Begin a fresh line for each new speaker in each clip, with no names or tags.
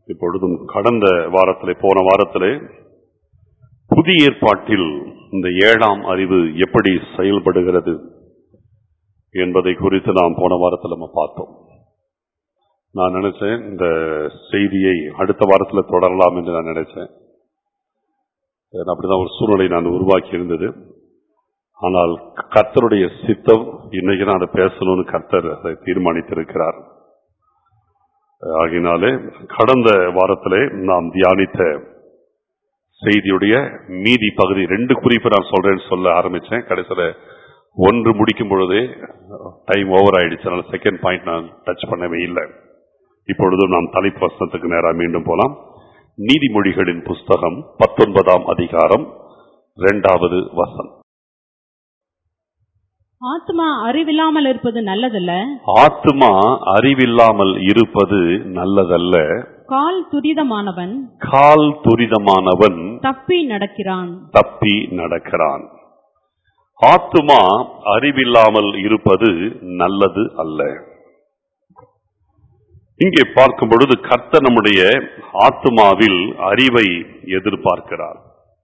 இப்பொழுதும் கடந்த வாரத்திலே போன வாரத்திலே புதிய ஏற்பாட்டில் இந்த ஏழாம் அறிவு எப்படி செயல்படுகிறது என்பதை குறித்து நாம் போன வாரத்தில் நம்ம பார்த்தோம் நான் நினைச்சேன் இந்த செய்தியை அடுத்த வாரத்தில் தொடரலாம் என்று நான் நினைச்சேன் ஏன்னா அப்படிதான் ஒரு சூழ்நிலை நான் உருவாக்கி இருந்தது ஆனால் கர்த்தருடைய சித்தம் இன்னைக்கு நான் அதை பேசணும்னு கர்த்தர் அதை தீர்மானித்திருக்கிறார் ஆகினாலே கடந்த வாரத்திலே நாம் தியானித்த செய்தியுடைய மீதி பகுதி ரெண்டு குறிப்பு நான் சொல்றேன்னு சொல்ல ஆரம்பிச்சேன் கடைசியில ஒன்று முடிக்கும் பொழுதே டைம் ஓவர் ஆயிடுச்சு அதனால செகண்ட் பாயிண்ட் நான் டச் பண்ணவே இல்லை இப்பொழுதும் நாம் தலைப்பு வசனத்துக்கு நேரா மீண்டும் போலாம் நீதிமொழிகளின் புஸ்தகம் பத்தொன்பதாம் அதிகாரம் இரண்டாவது வசனம்
ஆத்மா அறிவில்லாமல் இருப்பது நல்லதல்ல
ஆத்மா அறிவில்லாமல் இருப்பது நல்லதல்ல
கால் துரிதமானவன்
கால் துரிதமானவன்
தப்பி நடக்கிறான்
தப்பி நடக்கிறான் ஆத்துமா அறிவில்லாமல் இருப்பது நல்லது அல்ல இங்கே பார்க்கும் பொழுது கர்த்தர் நம்முடைய ஆத்துமாவில் அறிவை எதிர்பார்க்கிறார்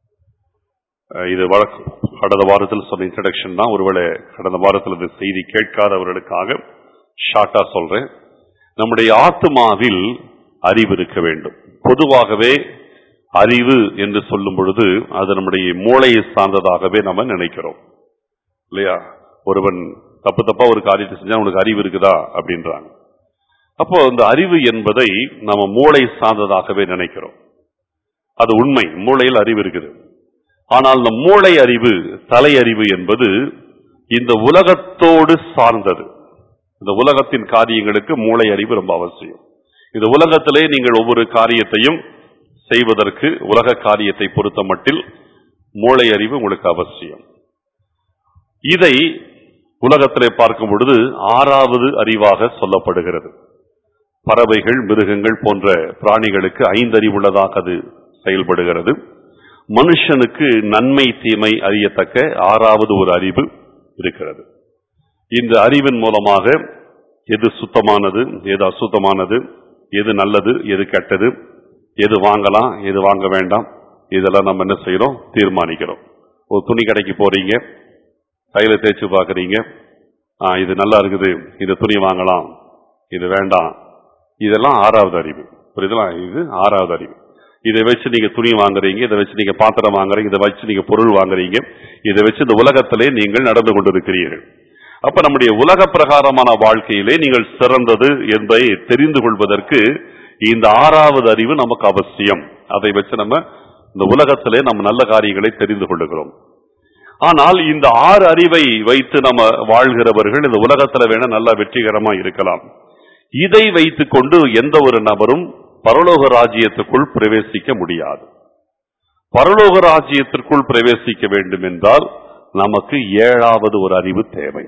அஹ் இது வழக்கு கடந்த வாரத்தில் சொன்ன இன்ட்ரடக்ஷன் தான் ஒருவேளை கடந்த வாரத்தில் இந்த செய்தி கேட்காதவர்களுக்காக ஷார்ட்டா சொல்றேன் நம்முடைய ஆத்துமாவில் அறிவு இருக்க வேண்டும் பொதுவாகவே அறிவு என்று சொல்லும் பொழுது அது நம்முடைய மூளையை சார்ந்ததாகவே நம்ம நினைக்கிறோம் இல்லையா ஒருவன் தப்பு தப்பா ஒரு காரியத்தை செஞ்சா உனக்கு அறிவு இருக்குதா அப்படின்றாங்க அப்போ இந்த அறிவு என்பதை நம்ம மூளை சார்ந்ததாகவே நினைக்கிறோம் அது உண்மை மூளையில் அறிவு இருக்குது ஆனால் இந்த மூளை அறிவு தலை அறிவு என்பது இந்த உலகத்தோடு சார்ந்தது இந்த உலகத்தின் காரியங்களுக்கு மூளை அறிவு ரொம்ப அவசியம் இந்த உலகத்திலே நீங்கள் ஒவ்வொரு காரியத்தையும் செய்வதற்கு உலக காரியத்தை பொறுத்த மட்டில் மூளை அறிவு உங்களுக்கு அவசியம் இதை உலகத்திலே பார்க்கும் பொழுது ஆறாவது அறிவாக சொல்லப்படுகிறது பறவைகள் மிருகங்கள் போன்ற பிராணிகளுக்கு ஐந்தறிவுள்ளதாக அது செயல்படுகிறது மனுஷனுக்கு நன்மை தீமை அறியத்தக்க ஆறாவது ஒரு அறிவு இருக்கிறது இந்த அறிவின் மூலமாக எது சுத்தமானது எது அசுத்தமானது எது நல்லது எது கெட்டது எது வாங்கலாம் எது வாங்க வேண்டாம் இதெல்லாம் நம்ம என்ன செய்யறோம் தீர்மானிக்கிறோம் ஒரு துணி கடைக்கு போறீங்க கையில தேய்ச்சி பாக்குறீங்க ஆ, இது நல்லா இருக்குது இந்த துணி வாங்கலாம் இது வேண்டாம் இதெல்லாம் ஆறாவது அறிவு புரியுதுங்களா இது ஆறாவது அறிவு இதை வச்சு நீங்க துணி வாங்குறீங்க இதை வச்சு நீங்க பாத்திரம் வாங்குறீங்க இதை வச்சு நீங்க பொருள் வாங்குறீங்க இதை வச்சு இந்த உலகத்திலே நீங்கள் நடந்து கொண்டிருக்கிறீர்கள் அப்ப நம்முடைய உலக பிரகாரமான வாழ்க்கையிலே நீங்கள் சிறந்தது என்பதை தெரிந்து கொள்வதற்கு இந்த ஆறாவது அறிவு நமக்கு அவசியம் அதை வச்சு நம்ம இந்த உலகத்திலே நம்ம நல்ல காரியங்களை தெரிந்து கொள்ளுகிறோம் ஆனால் இந்த ஆறு அறிவை வைத்து நம்ம வாழ்கிறவர்கள் இந்த உலகத்துல வேணா நல்லா வெற்றிகரமா இருக்கலாம் இதை வைத்துக் கொண்டு எந்த ஒரு நபரும் பரலோக ராஜ்யத்துக்குள் பிரவேசிக்க முடியாது பரலோக ராஜ்யத்திற்குள் பிரவேசிக்க வேண்டும் என்றால் நமக்கு ஏழாவது ஒரு அறிவு தேவை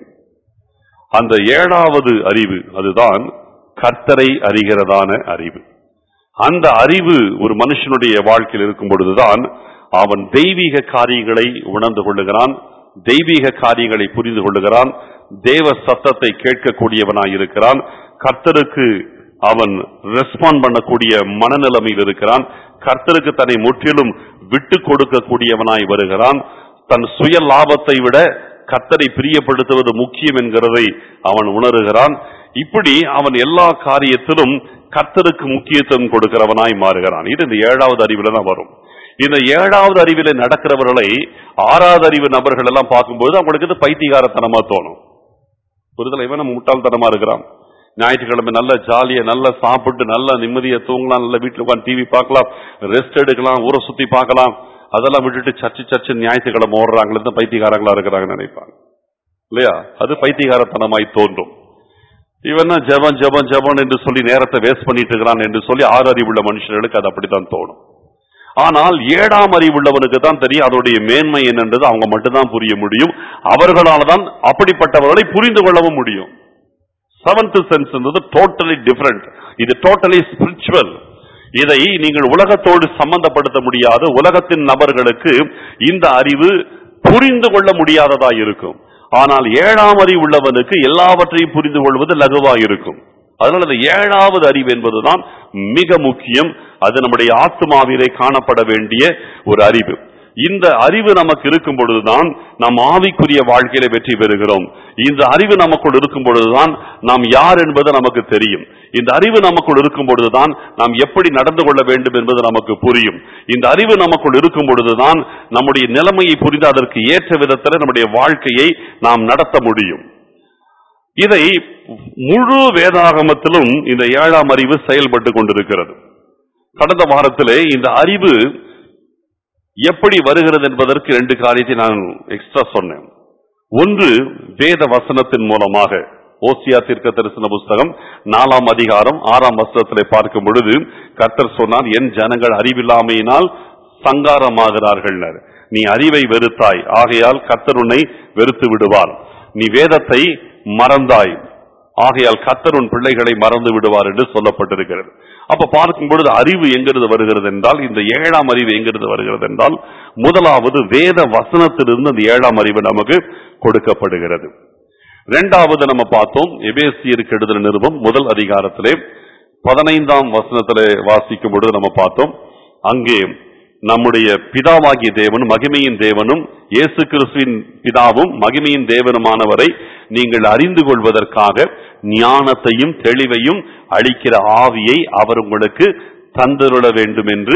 அந்த ஏழாவது அறிவு அதுதான் கர்த்தரை அறிகிறதான அறிவு அந்த அறிவு ஒரு மனுஷனுடைய வாழ்க்கையில் இருக்கும் பொழுதுதான் அவன் தெய்வீக காரியங்களை உணர்ந்து கொள்ளுகிறான் தெய்வீக காரியங்களை புரிந்து கொள்ளுகிறான் தேவ சத்தத்தை கேட்கக்கூடியவனாய் இருக்கிறான் கர்த்தருக்கு அவன் ரெஸ்பாண்ட் பண்ணக்கூடிய மனநிலைமையில் இருக்கிறான் கர்த்தருக்கு தன்னை முற்றிலும் விட்டு கொடுக்கக்கூடியவனாய் வருகிறான் தன் சுய லாபத்தை விட கர்த்தரை பிரியப்படுத்துவது முக்கியம் என்கிறதை அவன் உணர்கிறான் இப்படி அவன் எல்லா காரியத்திலும் கர்த்தருக்கு முக்கியத்துவம் கொடுக்கிறவனாய் மாறுகிறான் இது இந்த ஏழாவது அறிவுல தான் வரும் இந்த ஏழாவது அறிவில நடக்கிறவர்களை ஆறாவது அறிவு நபர்கள் எல்லாம் பார்க்கும்போது அவங்களுக்கு இது பைத்தியகாரத்தனமா தோணும் புரிதல் இவன் நம்ம முட்டாள்தனமா இருக்கிறான் ஞாயிற்றுக்கிழமை நல்ல ஜாலியா நல்லா சாப்பிட்டு நல்லா நிம்மதியா தூங்கலாம் நல்ல வீட்டுல உட்காந்து டிவி பார்க்கலாம் ரெஸ்ட் எடுக்கலாம் ஊரை சுத்தி பார்க்கலாம் அதெல்லாம் விட்டுட்டு சர்ச்சு சர்ச்சு ஞாயிற்றுக்கிழமை ஓடுறாங்களே தான் பைத்தியகாரங்களா இருக்கிறாங்கன்னு நினைப்பாங்க இல்லையா அது பைத்தியகாரத்தனமாய் தோன்றும் இவன் தான் ஜெபம் ஜெபம் ஜெபம் என்று சொல்லி நேரத்தை வேஸ்ட் பண்ணிட்டு இருக்கிறான் என்று சொல்லி ஆறு அறிவுள்ள மனுஷர்களுக்கு அது அப்படித்தான் தோணும் ஆனால் ஏழாம் அறிவுள்ளவனுக்கு தான் தெரியும் அதோடைய மேன்மை என்னன்றது அவங்க மட்டும்தான் புரிய முடியும் அவர்களால் தான் அப்படிப்பட்டவர்களை புரிந்து கொள்ளவும் முடியும் செவன்த் சென்ஸ் டோட்டலி டிஃபரெண்ட் இது டோட்டலி ஸ்பிரிச்சுவல் இதை நீங்கள் உலகத்தோடு சம்பந்தப்படுத்த முடியாத உலகத்தின் நபர்களுக்கு இந்த அறிவு புரிந்து கொள்ள முடியாததா இருக்கும் ஆனால் ஏழாம் அறிவு உள்ளவனுக்கு எல்லாவற்றையும் புரிந்து கொள்வது லகுவா இருக்கும் அதனால இந்த ஏழாவது அறிவு என்பதுதான் மிக முக்கியம் அது நம்முடைய ஆத்மாவிலே காணப்பட வேண்டிய ஒரு அறிவு இந்த அறிவு நமக்கு இருக்கும் பொழுதுதான் நாம் ஆவிக்குரிய வாழ்க்கையில வெற்றி பெறுகிறோம் இந்த அறிவு நமக்குள் இருக்கும் பொழுதுதான் நாம் யார் என்பது நமக்கு தெரியும் இந்த அறிவு நமக்குள் இருக்கும் பொழுதுதான் நாம் எப்படி நடந்து கொள்ள வேண்டும் என்பது நமக்கு புரியும் இந்த அறிவு நமக்குள் இருக்கும் பொழுதுதான் நம்முடைய நிலைமையை புரிந்து அதற்கு ஏற்ற விதத்தில் நம்முடைய வாழ்க்கையை நாம் நடத்த முடியும் இதை முழு வேதாகமத்திலும் இந்த ஏழாம் அறிவு செயல்பட்டு கொண்டிருக்கிறது கடந்த வாரத்திலே இந்த அறிவு எப்படி வருகிறது என்பதற்கு ரெண்டு காரியத்தை நான் எக்ஸ்ட்ரா சொன்னேன் ஒன்று வேத வசனத்தின் மூலமாக ஓசியா தீர்க்க தரிசன புஸ்தகம் நாலாம் அதிகாரம் ஆறாம் வசனத்திலே பார்க்கும் பொழுது கர்த்தர் சொன்னார் என் ஜனங்கள் அறிவில்லாமையினால் சங்காரமாகிறார்கள் நீ அறிவை வெறுத்தாய் ஆகையால் கர்த்தர் உன்னை வெறுத்து விடுவார் நீ வேதத்தை மறந்தாய் ஆகையால் கர்த்தர் உன் பிள்ளைகளை மறந்து விடுவார் என்று சொல்லப்பட்டிருக்கிறது அப்ப பார்க்கும் பொழுது அறிவு எங்கிருந்து வருகிறது என்றால் இந்த ஏழாம் அறிவு எங்கிருந்து வருகிறது என்றால் முதலாவது வேத வசனத்திலிருந்து அந்த ஏழாம் அறிவு நமக்கு கொடுக்கப்படுகிறது இரண்டாவது நம்ம பார்த்தோம் எபேசியருக்கு எழுதின நிருபம் முதல் அதிகாரத்திலே பதினைந்தாம் வசனத்திலே வாசிக்கும் பொழுது நம்ம பார்த்தோம் அங்கே நம்முடைய பிதாவாகிய தேவனும் மகிமையின் தேவனும் இயேசு கிறிஸ்துவின் பிதாவும் மகிமையின் தேவனுமானவரை நீங்கள் அறிந்து கொள்வதற்காக ஞானத்தையும் தெளிவையும் அளிக்கிற ஆவியை அவர் உங்களுக்கு தந்துருள வேண்டும் என்று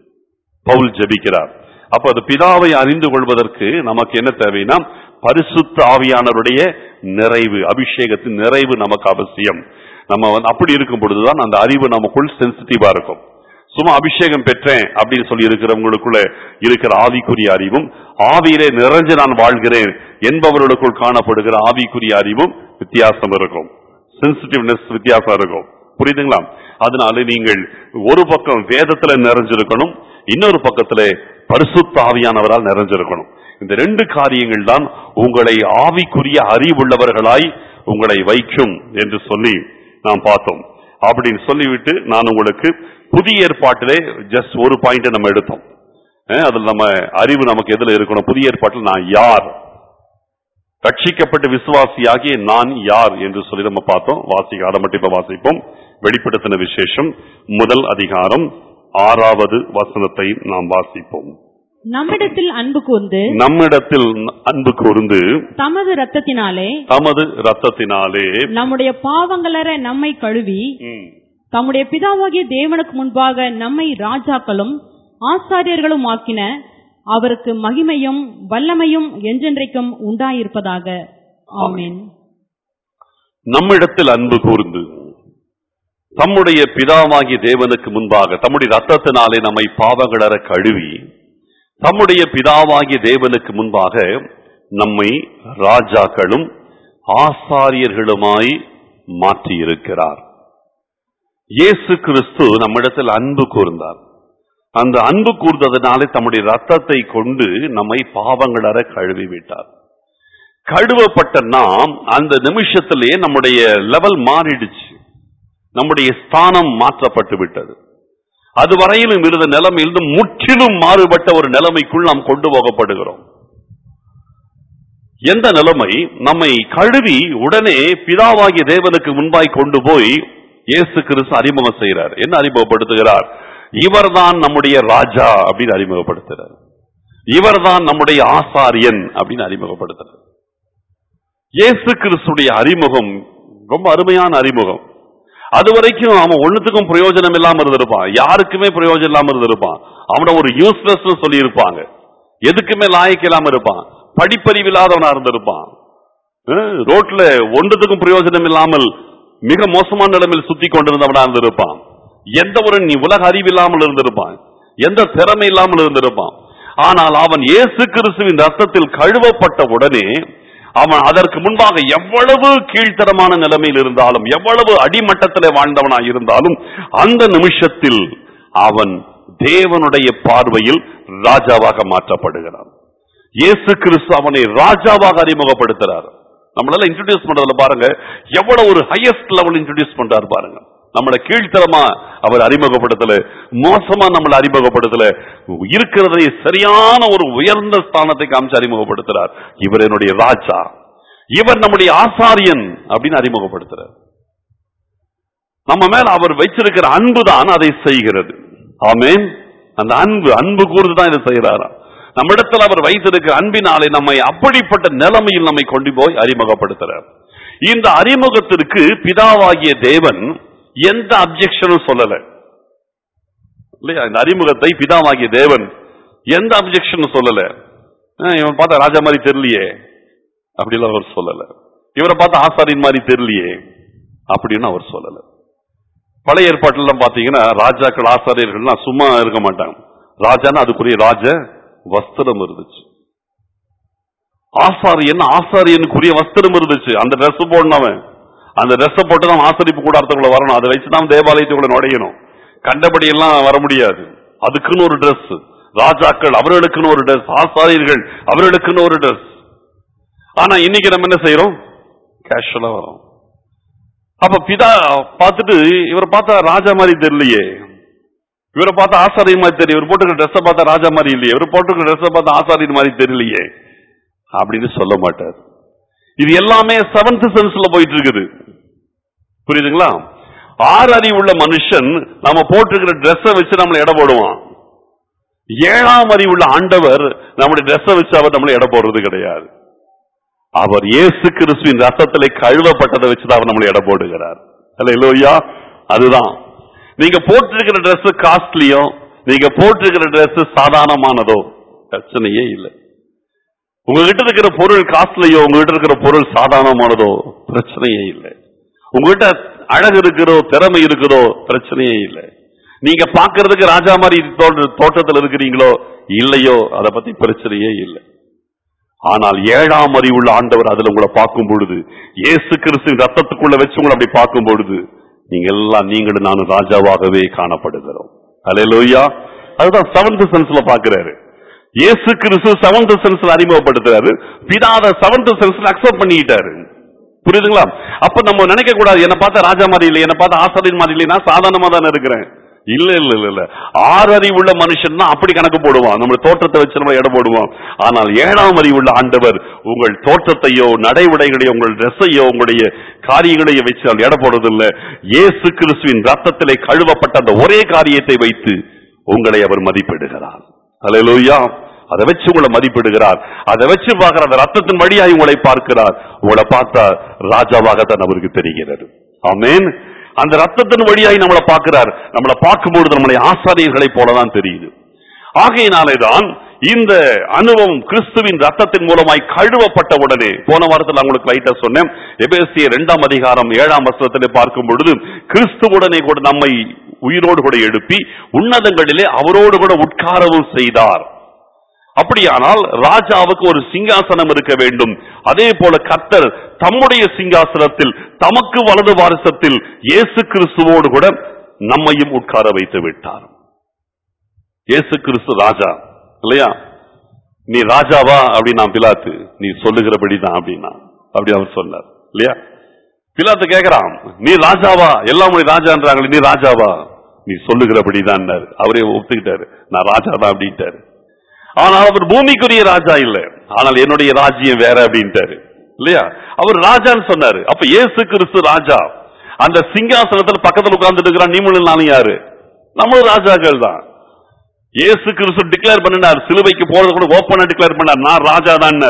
பவுல் ஜெபிக்கிறார் அப்ப அது பிதாவை அறிந்து கொள்வதற்கு நமக்கு என்ன தேவைன்னா பரிசுத்த ஆவியானவருடைய நிறைவு அபிஷேகத்தின் நிறைவு நமக்கு அவசியம் நம்ம வந்து அப்படி இருக்கும் பொழுதுதான் அந்த அறிவு நமக்குள் சென்சிட்டிவா இருக்கும் சும்மா அபிஷேகம் பெற்றேன் அப்படின்னு சொல்லி இருக்கிறவங்களுக்குள்ள இருக்கிற ஆவிக்குரிய அறிவும் ஆவியிலே நிறைஞ்சு நான் வாழ்கிறேன் என்பவர்களுக்குள் காணப்படுகிற ஆவிக்குரிய அறிவும் வித்தியாசம் இருக்கும் சென்சிட்டிவ்னஸ் வித்தியாசம் இருக்கும் புரியுதுங்களா அதனால நீங்கள் ஒரு பக்கம் வேதத்துல நிறைஞ்சிருக்கணும் இன்னொரு பக்கத்துல பரிசுத்த ஆவியானவரால் நிறைஞ்சிருக்கணும் இந்த ரெண்டு காரியங்கள் தான் உங்களை ஆவிக்குரிய அறிவுள்ளவர்களாய் உங்களை வைக்கும் என்று சொல்லி நாம் பார்த்தோம் அப்படின்னு சொல்லிவிட்டு நான் உங்களுக்கு புதிய ஏற்பாட்டிலே ஜஸ்ட் ஒரு பாயிண்ட் நம்ம எடுத்தோம் அஹ் அதுல நம்ம அறிவு நமக்கு எதுல இருக்கணும் புதிய ஏற்பாட்டில் நான் யார் ரட்சிக்கப்பட்ட விசுவாசியாகிய நான் யார் என்று சொல்லி நம்ம பார்த்தோம் வாசிக்க அதை மட்டும் இப்ப வாசிப்போம் வெளிப்படுத்தின விசேஷம் முதல் அதிகாரம் ஆறாவது வசனத்தை நாம் வாசிப்போம்
நம்மிடத்தில் அன்பு கூர்ந்து
நம்மிடத்தில் அன்பு கூர்ந்து
தமது இரத்தத்தினாலே
தமது ரத்தத்தினாலே
நம்முடைய பாவங்களற நம்மை கழுவி
ம்,
தம்முடைய பிதாவாகிய தேவனுக்கு முன்பாக நம்மை ராஜாக்களும் ஆசாரியர்களும் ஆக்கின அவருக்கு மகிமையும் வல்லமையும் என்றென்றைக்கும் உண்டாயிருப்பதாக ஆமென்
நம்மிடத்தில் அன்பு கூர்ந்து தம்முடைய பிதாவாகிய தேவனுக்கு முன்பாக தம்முடைய ரத்தத்தினாலே நம்மை பாவங்களற கழுவி தம்முடைய பிதாவாகிய தேவனுக்கு முன்பாக நம்மை ராஜாக்களும் ஆசாரியர்களுமாய் மாற்றியிருக்கிறார் இயேசு கிறிஸ்து நம்மிடத்தில் அன்பு கூர்ந்தார் அந்த அன்பு கூர்ந்ததனாலே தம்முடைய ரத்தத்தை கொண்டு நம்மை பாவங்களற கழுவி விட்டார் கழுவப்பட்ட நாம் அந்த நிமிஷத்திலேயே நம்முடைய லெவல் மாறிடுச்சு நம்முடைய ஸ்தானம் மாற்றப்பட்டு விட்டது அதுவரையிலும் இருந்த நிலைமையிலிருந்து முற்றிலும் மாறுபட்ட ஒரு நிலைமைக்குள் நாம் கொண்டு போகப்படுகிறோம் எந்த நிலைமை நம்மை கழுவி உடனே பிதாவாகிய தேவனுக்கு முன்பாய் கொண்டு போய் இயேசு கிறிஸ்து அறிமுகம் செய்கிறார் என்ன அறிமுகப்படுத்துகிறார் இவர்தான் நம்முடைய ராஜா அப்படின்னு அறிமுகப்படுத்துகிறார் இவர்தான் நம்முடைய ஆசாரியன் அப்படின்னு அறிமுகப்படுத்துறார் இயேசு கிறிஸ்துடைய அறிமுகம் ரொம்ப அருமையான அறிமுகம் அது வரைக்கும் அவன் ஒண்ணுத்துக்கும் பிரயோஜனம் இல்லாம இருந்திருப்பான் யாருக்குமே பிரயோஜனம் இல்லாம இருந்திருப்பான் அவன ஒரு யூஸ்லெஸ் சொல்லி இருப்பாங்க எதுக்குமே லாயக்கு இல்லாம இருப்பான் படிப்பறிவு இல்லாதவனா இருந்திருப்பான் அஹ் ரோட்ல ஒன்றுத்துக்கும் பிரயோஜனம் இல்லாமல் மிக மோசமான நிலைமையில் சுத்தி கொண்டிருந்தவனா இருந்திருப்பான் எந்த ஒரு நீ உலக அறிவு இல்லாமல் இருந்திருப்பான் எந்த திறமை இல்லாமல் இருந்திருப்பான் ஆனால் அவன் இயேசு கிறிஸ்துவின் ரத்தத்தில் கழுவப்பட்ட உடனே அவன் அதற்கு முன்பாக எவ்வளவு கீழ்த்தரமான நிலைமையில் இருந்தாலும் எவ்வளவு அடிமட்டத்திலே வாழ்ந்தவனாய் இருந்தாலும் அந்த நிமிஷத்தில் அவன் தேவனுடைய பார்வையில் ராஜாவாக மாற்றப்படுகிறான் இயேசு கிறிஸ்து அவனை ராஜாவாக அறிமுகப்படுத்துறார் நம்மளால இன்ட்ரோடியூஸ் பண்றதுல பாருங்க எவ்வளவு ஒரு ஹையஸ்ட் லெவல் இன்ட்ரோடியூஸ் பண்றாரு பாருங்க நம்மள கீழ்த்தரமா அவர் அறிமுகப்படுத்தல மோசமா நம்மள அறிமுகப்படுத்தல இருக்கிறதை சரியான ஒரு உயர்ந்த ஸ்தானத்தை காமிச்சு அறிமுகப்படுத்துறார் இவர் என்னுடைய ராஜா இவர் நம்முடைய ஆசாரியன் அப்படின்னு அறிமுகப்படுத்துறார் நம்ம மேல அவர் வைச்சிருக்கிற அன்பு தான் அதை செய்கிறது ஆமென் அந்த அன்பு அன்பு கூர்ந்து தான் இதை செய்யறாராம் நம்மிடத்தில் அவர் வைத்திருக்கிற அன்பினாலே நம்மை அப்படிப்பட்ட நிலைமையில் நம்மை கொண்டு போய் அறிமுகப்படுத்துறார் இந்த அறிமுகத்திற்கு பிதாவாகிய தேவன் எந்த அப்செக்ஷனும் சொல்லல இல்லையா இந்த அறிமுகத்தை பிதாவாகிய தேவன் எந்த அப்செக்ஷனும் சொல்லல அஹ் இவன் பார்த்தா ராஜா மாதிரி தெரியலையே அப்படிலாம் அவர் சொல்லல இவரை பார்த்தா ஆசாரின் மாதிரி தெரியலையே அப்படின்னு அவர் சொல்லல பழைய ஏற்பாட்டுலாம் பாத்தீங்கன்னா ராஜாக்கள் ஆசாரியர்கள்லாம் சும்மா இருக்க மாட்டாங்க ராஜான்னா அதுக்குரிய ராஜ வஸ்திரம் இருந்துச்சு ஆசாரியன் ஆசாரியனுக்குரிய வஸ்திரம் இருந்துச்சு அந்த ட்ரெஸ் போடனவன் அந்த ட்ரெஸ் போட்டு தான் ஆசரிப்பு கூடாரத்துக்குள்ள வரணும் அதை வச்சுதான் தேவாலயத்துக்குள்ள நுழையணும் கண்டபடி எல்லாம் வர முடியாது அதுக்குன்னு ஒரு Dress ராஜாக்கள் அவர்களுக்குன்னு ஒரு Dress ஆசாரியர்கள் அவர்களுக்குன்னு ஒரு Dress ஆனா இன்னைக்கு நம்ம என்ன செய்யறோம் கேஷுவலா வரோம் அப்ப பிதா பார்த்துட்டு இவரை பார்த்தா ராஜா மாதிரி தெரியலையே இவரை பார்த்தா ஆசாரியன் மாதிரி தெரியும் இவர் போட்டுக்கிற ட்ரெஸ்ஸை பார்த்தா ராஜா மாதிரி இல்லையே இவர் போட்டுக்கிற ட்ரெஸ்ஸை பார்த்தா ஆசாரியன் மாதிரி தெரியலையே அப்படின்னு சொல்ல மாட்டார் இது எல்லாமே செவன்த் சென்ஸ்ல போயிட்டு இருக்குது புரியுதுங்களா ஆறு அறிவு உள்ள மனுஷன் நம்ம போட்டிருக்கிற ட்ரெஸ்ஸை வச்சு நம்மளை எடை போடுவான் ஏழாம் அறிவுள்ள ஆண்டவர் நம்முடைய ட்ரெஸ்ஸை வச்சு அவர் நம்மளை எடை போடுறது கிடையாது அவர் இயேசு கிறிஸ்துவின் ரத்தத்திலே கழுவப்பட்டதை வச்சுதான் அவர் நம்மளை எடை போடுகிறார் இல்லையா அதுதான் நீங்க போட்டிருக்கிற Dress காஸ்ட்லியோ நீங்க போட்டிருக்கிற Dress சாதாரணமானதோ பிரச்சனையே இல்லை உங்ககிட்ட இருக்கிற பொருள் காஸ்ட்லியோ உங்ககிட்ட இருக்கிற பொருள் சாதாரணமானதோ பிரச்சனையே இல்லை உங்ககிட்ட அழகு இருக்கிறோ திறமை இருக்கிறோ பிரச்சனையே இல்லை நீங்க பார்க்கிறதுக்கு ராஜா மாதிரி தோற்ற- தோற்றத்தில் இருக்கிறீங்களோ இல்லையோ அதை பத்தி பிரச்சனையே இல்லை ஆனால் ஏழாம் அறிவுள்ள ஆண்டவர் அதுல உங்களை பார்க்கும் பொழுது இயேசு கிறிஸ்து ரத்தத்துக்குள்ள வச்சு உங்களை அப்படி பார்க்கும் பொழுது நீங்க எல்லாம் நீங்களும் நானும் ராஜாவாகவே காணப்படுகிறோம் அல்லேலூயா அதுதான் செவன்த் சென்ஸ்ல பாக்குறாரு இயேசு கிறிஸ்து செவன்த் சென்ஸ்ல அறிமுகப்படுத்துறாரு பிதாத செவன்த் சென்ஸ்ல அக்செப்ட் பண்ணிக்கிட்டாரு புரியுதுங்களா அப்ப நம்ம நினைக்க கூடாது என்ன பார்த்தா ராஜா மாதிரி இல்லை என்ன பார்த்தா ஆசாரியன் மாதிரி இல்லை நான் சாதாரணமா தானே இருக்கிறேன் இல்ல இல்ல இல்ல இல்ல ஆறு அறிவுள்ள மனுஷன் தான் அப்படி கணக்கு போடுவான் நம்ம தோற்றத்தை வச்சு நம்ம எடை போடுவோம் ஆனால் ஏழாம் அறிவுள்ள ஆண்டவர் உங்கள் தோற்றத்தையோ நடைமுறைகளையோ உங்கள் ட்ரெஸ்ஸையோ உங்களுடைய காரியங்களையோ வச்சு அவர் எடை போடுறதில்ல இயேசு கிறிஸ்துவின் ரத்தத்திலே கழுவப்பட்ட அந்த ஒரே காரியத்தை வைத்து உங்களை அவர் மதிப்பிடுகிறார் அல்லேலூயா அதை வச்சு உங்களை மதிப்பிடுகிறார் அதை வச்சு பார்க்கிற அந்த ரத்தத்தின் வழியாய் உங்களை பார்க்கிறார் உங்களை பார்த்தா ராஜாவாகத்தான் அவருக்கு தெரிகிறது ஆமென் அந்த ரத்தத்தின் வழியாய் நம்மளை பார்க்கிறார் நம்மளை பார்க்கும்பொழுது நம்மளை ஆசாரியர்களைப் போலதான் தெரியுது ஆகையினாலேதான் இந்த அனுபவம் கிறிஸ்துவின் ரத்தத்தின் மூலமாய் கழுவப்பட்ட உடனே போன வாரத்தில் நான் உங்களுக்கு லைட்டா சொன்னேன் எபேசிய இரண்டாம் அதிகாரம் ஏழாம் வசனத்திலே பார்க்கும் பொழுது கிறிஸ்துவுடனே கூட நம்மை உயிரோடு கூட எழுப்பி உன்னதங்களிலே அவரோடு கூட உட்காரவும் செய்தார் அப்படியானால் ராஜாவுக்கு ஒரு சிங்காசனம் இருக்க வேண்டும் அதே போல கர்த்தர் தம்முடைய சிங்காசனத்தில் தமக்கு வலது வாரிசத்தில் இயேசு கிறிஸ்துவோடு கூட நம்மையும் உட்கார வைத்து விட்டார் இயேசு கிறிஸ்து ராஜா இல்லையா நீ ராஜாவா அப்படின்னா பிலாத்து நீ சொல்லுகிறபடிதான் அப்படின்னா அப்படி அவர் சொன்னார் இல்லையா பிலாத்து கேக்குறான் நீ ராஜாவா எல்லாம் உன்னை ராஜான்றாங்களே நீ ராஜாவா நீ சொல்லுகிறபடிதான் அவரே ஒத்துக்கிட்டாரு நான் ராஜா தான் அப்படின்ட்டாரு ஆனால் அவர் பூமிக்குரிய ராஜா இல்ல ஆனால் என்னுடைய ராஜ்யம் வேற அப்படின்ட்டாரு இல்லையா அவர் ராஜான்னு சொன்னாரு அப்ப இயேசு கிறிஸ்து ராஜா அந்த சிங்காசனத்துல பக்கத்துல உட்கார்ந்துட்டு இருக்கிறான் நீங்களும் நானும் யாரு நம்மளும் ராஜாக்கள் தான் இயேசு கிறிஸ்து டிக்ளேர் பண்ணினார் சிலுவைக்கு போறது கூட ஓப்பனா டிக்ளேர் பண்ணார் நான் ராஜா தான்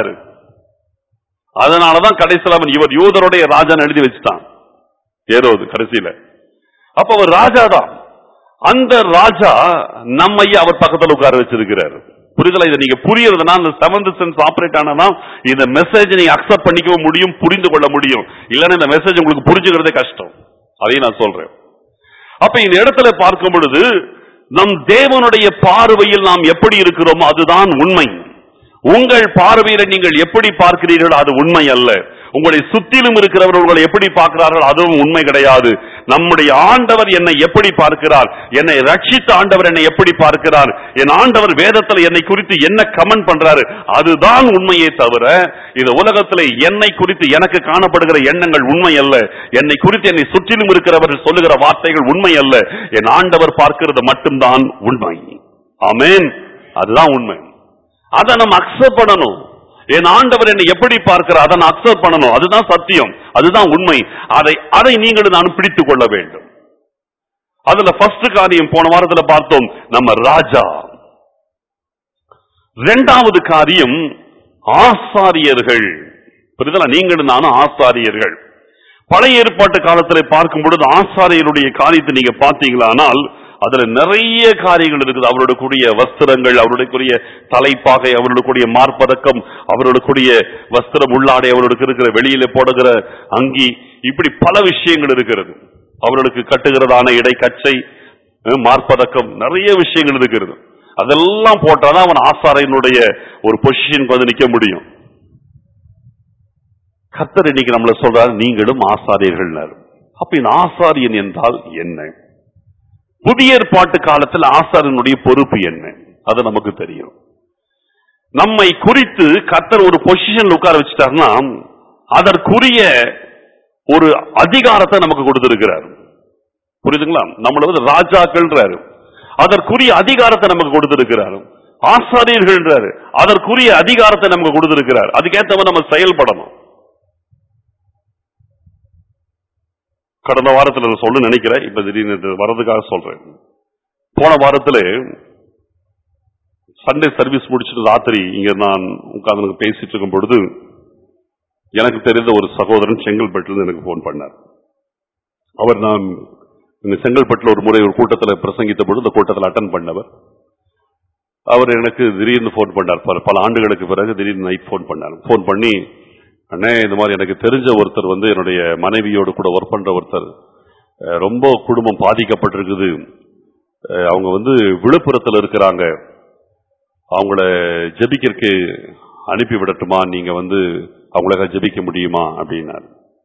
அதனாலதான் கடைசியில் அவன் இவர் யூதருடைய ராஜான்னு எழுதி வச்சுட்டான் ஏரோது கடைசியில அப்ப அவர் ராஜா தான் அந்த ராஜா நம்மை அவர் பக்கத்துல உட்கார வச்சிருக்கிறார் புரிதலா இதை நீங்க புரியறதுனா அந்த செவன்த் சென்ஸ் ஆபரேட் ஆனா இந்த மெசேஜ் நீங்க அக்செப்ட் பண்ணிக்கவும் முடியும் புரிந்து கொள்ள முடியும் இல்லைன்னா இந்த மெசேஜ் உங்களுக்கு புரிஞ்சுக்கிறதே கஷ்டம் அதையும் நான் சொல்றேன் அப்ப இந்த இடத்துல பார்க்கும் பொழுது நம் தேவனுடைய பார்வையில் நாம் எப்படி இருக்கிறோமோ அதுதான் உண்மை உங்கள் பார்வையில நீங்கள் எப்படி பார்க்கிறீர்கள் அது உண்மை அல்ல உங்களை சுத்திலும் இருக்கிறவர்கள் உங்களை எப்படி பார்க்கிறார்கள் அதுவும் உண்மை கிடையாது நம்முடைய ஆண்டவர் என்னை எப்படி பார்க்கிறார் என்னை ரட்சித்த ஆண்டவர் என்னை எப்படி பார்க்கிறார் என் ஆண்டவர் வேதத்தில் என்னை குறித்து என்ன கமெண்ட் பண்றாரு அதுதான் உண்மையே தவிர இந்த உலகத்திலே என்னை குறித்து எனக்கு காணப்படுகிற எண்ணங்கள் உண்மை அல்ல என்னை குறித்து என்னை சுற்றிலும் இருக்கிறவர்கள் சொல்லுகிற வார்த்தைகள் உண்மை அல்ல என் ஆண்டவர் பார்க்கிறது மட்டும்தான் உண்மை ஆமென் அதுதான் உண்மை அதை நம்ம அக்செப்ட் பண்ணணும் என் ஆண்டவர் என்னை எப்படி பார்க்கிறார் அதை நான் அக்செப்ட் பண்ணணும் அதுதான் சத்தியம் அதுதான் உண்மை அதை அதை நீங்கள் நான் பிடித்துக் கொள்ள வேண்டும் அதுல ஃபர்ஸ்ட் காரியம் போன வாரத்துல பார்த்தோம் நம்ம ராஜா இரண்டாவது காரியம் ஆசாரியர்கள் புரிதலா நீங்களும் நானும் ஆசாரியர்கள் பழைய ஏற்பாட்டு காலத்துல பார்க்கும் பொழுது ஆசாரியருடைய காரியத்தை நீங்க பார்த்தீங்களானால் அதுல நிறைய காரியங்கள் இருக்குது அவருடைய கூடிய வஸ்திரங்கள் அவருடைய கூடிய தலைப்பாகை அவருடைய கூடிய மார்பதக்கம் அவருடைய கூடிய வஸ்திரம் உள்ளாடை அவர்களுக்கு இருக்கிற வெளியில போடுகிற அங்கி இப்படி பல விஷயங்கள் இருக்கிறது அவர்களுக்கு கட்டுகிறதான இடை கச்சை அஹ், மார்பதக்கம் நிறைய விஷயங்கள் இருக்கிறது அதெல்லாம் போட்டாதான் அவன் ஆசாரியனுடைய ஒரு பொசிஷனுக்கு வந்து நிக்க முடியும் கத்தர் இன்னைக்கு நம்மள சொல்றாரு நீங்களும் ஆசாரியர்கள் அப்ப இந்த ஆசாரியன் என்றால் என்ன புதிய ஏற்பாட்டு காலத்தில் ஆசாரியனுடைய பொறுப்பு என்ன அது நமக்கு தெரியும் நம்மை குறித்து கத்தர் ஒரு பொசிஷன்ல உட்கார வச்சுட்டாருன்னா அதற்குரிய ஒரு அதிகாரத்தை நமக்கு கொடுத்திருக்கிறார் புரியுதுங்களா நம்மள வந்து ராஜாக்கள்ன்றாரு அதற்குரிய அதிகாரத்தை நமக்கு கொடுத்திருக்கிறார் ஆசாரியர்கள்ன்றாரு அதற்குரிய அதிகாரத்தை நமக்கு கொடுத்திருக்கிறார் அதுக்கேற்ற மாதிரி நம்ம செயல்படணும் கடந்த வாரத்துல நான் சொல்ல நினைக்கிறேன் இப்ப திடீர்னு இது வர்றதுக்காக சொல்றேன் போன வாரத்துல சண்டே சர்வீஸ் முடிச்சுட்டு ராத்திரி இங்க நான் உட்கார்ந்து பேசிட்டு இருக்கும் பொழுது எனக்கு தெரிந்த ஒரு சகோதரன் செங்கல்பட்டுல இருந்து எனக்கு போன் பண்ணார் அவர் நான் இந்த செங்கல்பட்டுல ஒரு முறை ஒரு கூட்டத்துல பிரசங்கித்த பொழுது இந்த கூட்டத்தில் அட்டன் பண்ணவர் அவர் எனக்கு திடீர்னு ஃபோன் பண்ணார் பல பல ஆண்டுகளுக்கு பிறகு திடீர்னு நைட் ஃபோன் பண்ணார் ஃபோன் பண்ணி அண்ணே இந்த மாதிரி எனக்கு தெரிஞ்ச ஒருத்தர் வந்து என்னுடைய மனைவியோடு கூட ஒர்க் பண்ற ஒருத்தர் அஹ், ரொம்ப குடும்பம் பாதிக்கப்பட்டிருக்குது அஹ், அவங்க வந்து விழுப்புரத்தில் இருக்கிறாங்க அவங்கள ஜெபிக்கிறதுக்கு அனுப்பி விடட்டுமா நீங்க வந்து அவங்களுக்காக ஜெபிக்க முடியுமா அப்படின்னாரு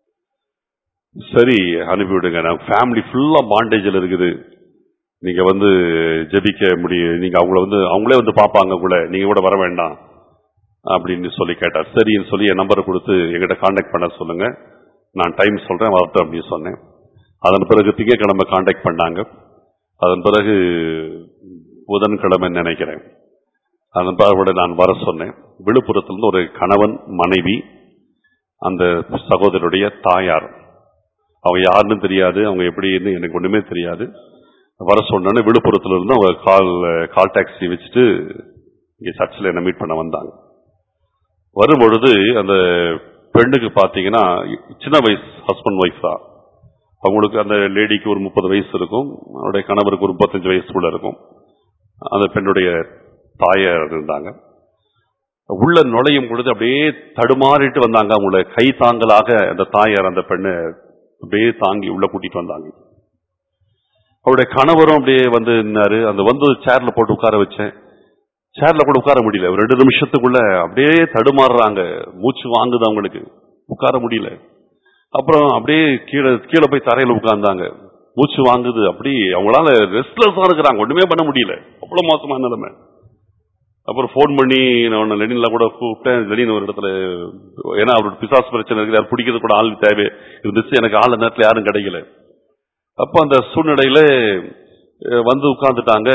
சரி அனுப்பி விடுங்க நான் ஃபேமிலி ஃபுல்லா பாண்டேஜில் இருக்குது நீங்க வந்து ஜெபிக்க முடியும் நீங்க அவங்கள வந்து அவங்களே வந்து பார்ப்பாங்க உங்களை நீங்க கூட வர வேண்டாம் அப்படின்னு சொல்லி கேட்டார் சரின்னு சொல்லி என் நம்பரை கொடுத்து எங்கிட்ட காண்டாக்ட் பண்ண சொல்லுங்க நான் டைம் சொல்றேன் வரட்டும் அப்படின்னு சொன்னேன் அதன் பிறகு திங்கட்கிழமை காண்டாக்ட் பண்ணாங்க அதன் பிறகு புதன்கிழமை நினைக்கிறேன் அதன் பிறகு நான் வர சொன்னேன் விழுப்புரத்திலிருந்து ஒரு கணவன் மனைவி அந்த சகோதரருடைய தாயார் அவங்க யாருன்னு தெரியாது அவங்க எப்படின்னு எனக்கு ஒண்ணுமே தெரியாது வர சொன்னோன்னே விழுப்புரத்துல இருந்து அவங்க கால் கால் டாக்ஸி வச்சுட்டு இங்க சர்ச்சில் என்ன மீட் பண்ண வந்தாங்க வரும்பொழுது அந்த பெண்ணுக்கு பாத்தீங்கன்னா சின்ன வயசு ஹஸ்பண்ட் ஒய்ஃப் தான் அவங்களுக்கு அந்த லேடிக்கு ஒரு முப்பது வயசு இருக்கும் அவருடைய கணவருக்கு ஒரு முப்பத்தஞ்சு வயசுக்குள்ள இருக்கும் அந்த பெண்ணுடைய தாயார் இருந்தாங்க உள்ள நுழையும் பொழுது அப்படியே தடுமாறிட்டு வந்தாங்க அவங்கள கை தாங்கலாக அந்த தாயார் அந்த பெண்ணை அப்படியே தாங்கி உள்ள கூட்டிட்டு வந்தாங்க அவருடைய கணவரும் அப்படியே வந்து நின்னாரு அந்த வந்து சேர்ல போட்டு உட்கார வச்சேன் சேர்ல கூட உட்கார முடியல ஒரு ரெண்டு நிமிஷத்துக்குள்ள அப்படியே தடுமாறுறாங்க மூச்சு வாங்குது அவங்களுக்கு உட்கார முடியல அப்புறம் அப்படியே கீழே கீழே போய் தரையில உட்கார்ந்தாங்க மூச்சு வாங்குது அப்படி அவங்களால ரெஸ்ட்லெஸ்ஸா இருக்கிறாங்க ஒண்ணுமே பண்ண முடியல அவ்வளவு மோசமான நிலைமை அப்புறம் ஃபோன் பண்ணி நான் லெனின்ல கூட கூப்பிட்டேன் லெனின் ஒரு இடத்துல ஏன்னா அவரோட பிசாசு பிரச்சனை இருக்குது யார் பிடிக்கிறது கூட ஆள் தேவை இருந்துச்சு எனக்கு ஆள் நேரத்தில் யாரும் கிடைக்கல அப்போ அந்த சூழ்நிலையில அஹ், வந்து உட்கார்ந்துட்டாங்க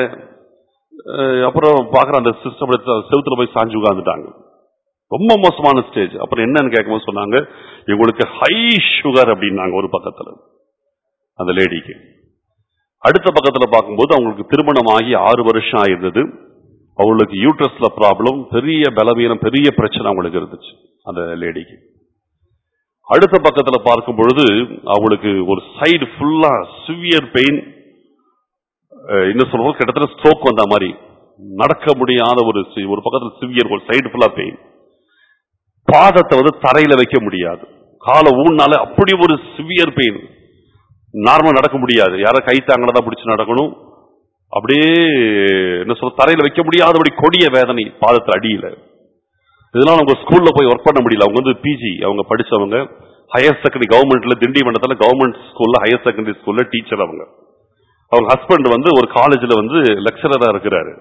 அஹ், அப்புறம் பார்க்குற அந்த சிஸ்டம் செவுத்துல போய் சாஞ்சு உட்கார்ந்துட்டாங்க ரொம்ப மோசமான ஸ்டேஜ் அப்புறம் என்னன்னு கேட்கும்போது சொன்னாங்க இவங்களுக்கு ஹை சுகர் அப்படின்னாங்க ஒரு பக்கத்துல அந்த லேடிக்கு அடுத்த பக்கத்துல பார்க்கும்போது அவங்களுக்கு திருமணம் ஆகி ஆறு வருஷம் ஆயிருந்தது அவங்களுக்கு யூட்ரஸ்ல ப்ராப்ளம் பெரிய பலவீனம் பெரிய பிரச்சனை அவங்களுக்கு இருந்துச்சு அந்த லேடிக்கு அடுத்த பக்கத்துல பார்க்கும் பொழுது அவங்களுக்கு ஒரு சைடு ஃபுல்லா சிவியர் பெயின் இன்னும் சொல்றோம் கிட்டத்தட்ட ஸ்ட்ரோக் வந்த மாதிரி நடக்க முடியாத ஒரு சி- ஒரு பக்கத்துல சிவியர் ஒரு சைடு ஃபுல்லா பெயின் பாதத்தை வந்து தரையில வைக்க முடியாது காலை ஊனால அப்படி ஒரு சிவியர் பெயின் நார்மலா நடக்க முடியாது யாரோ கை தாங்களதான் பிடிச்சு நடக்கணும் அப்படியே என்ன சொல்ற தரையில வைக்க முடியாதபடி கொடிய வேதனை பாதத்துல அடியில இதனால அவங்க ஸ்கூல்ல போய் ஒர்க் பண்ண முடியல அவங்க வந்து பிஜி அவங்க படிச்சவங்க ஹையர் செகண்டரி கவர்மெண்ட்ல திண்டிவனத்துல கவர்மெண்ட் ஸ்கூல்ல ஹையர் செகண்டரி ஸ்கூல்ல டீச்சர் அவங்க அவங்க ஹஸ்பண்ட் வந்து ஒரு காலேஜ்ல வந்து லெக்சரரா இருக்கிறாரு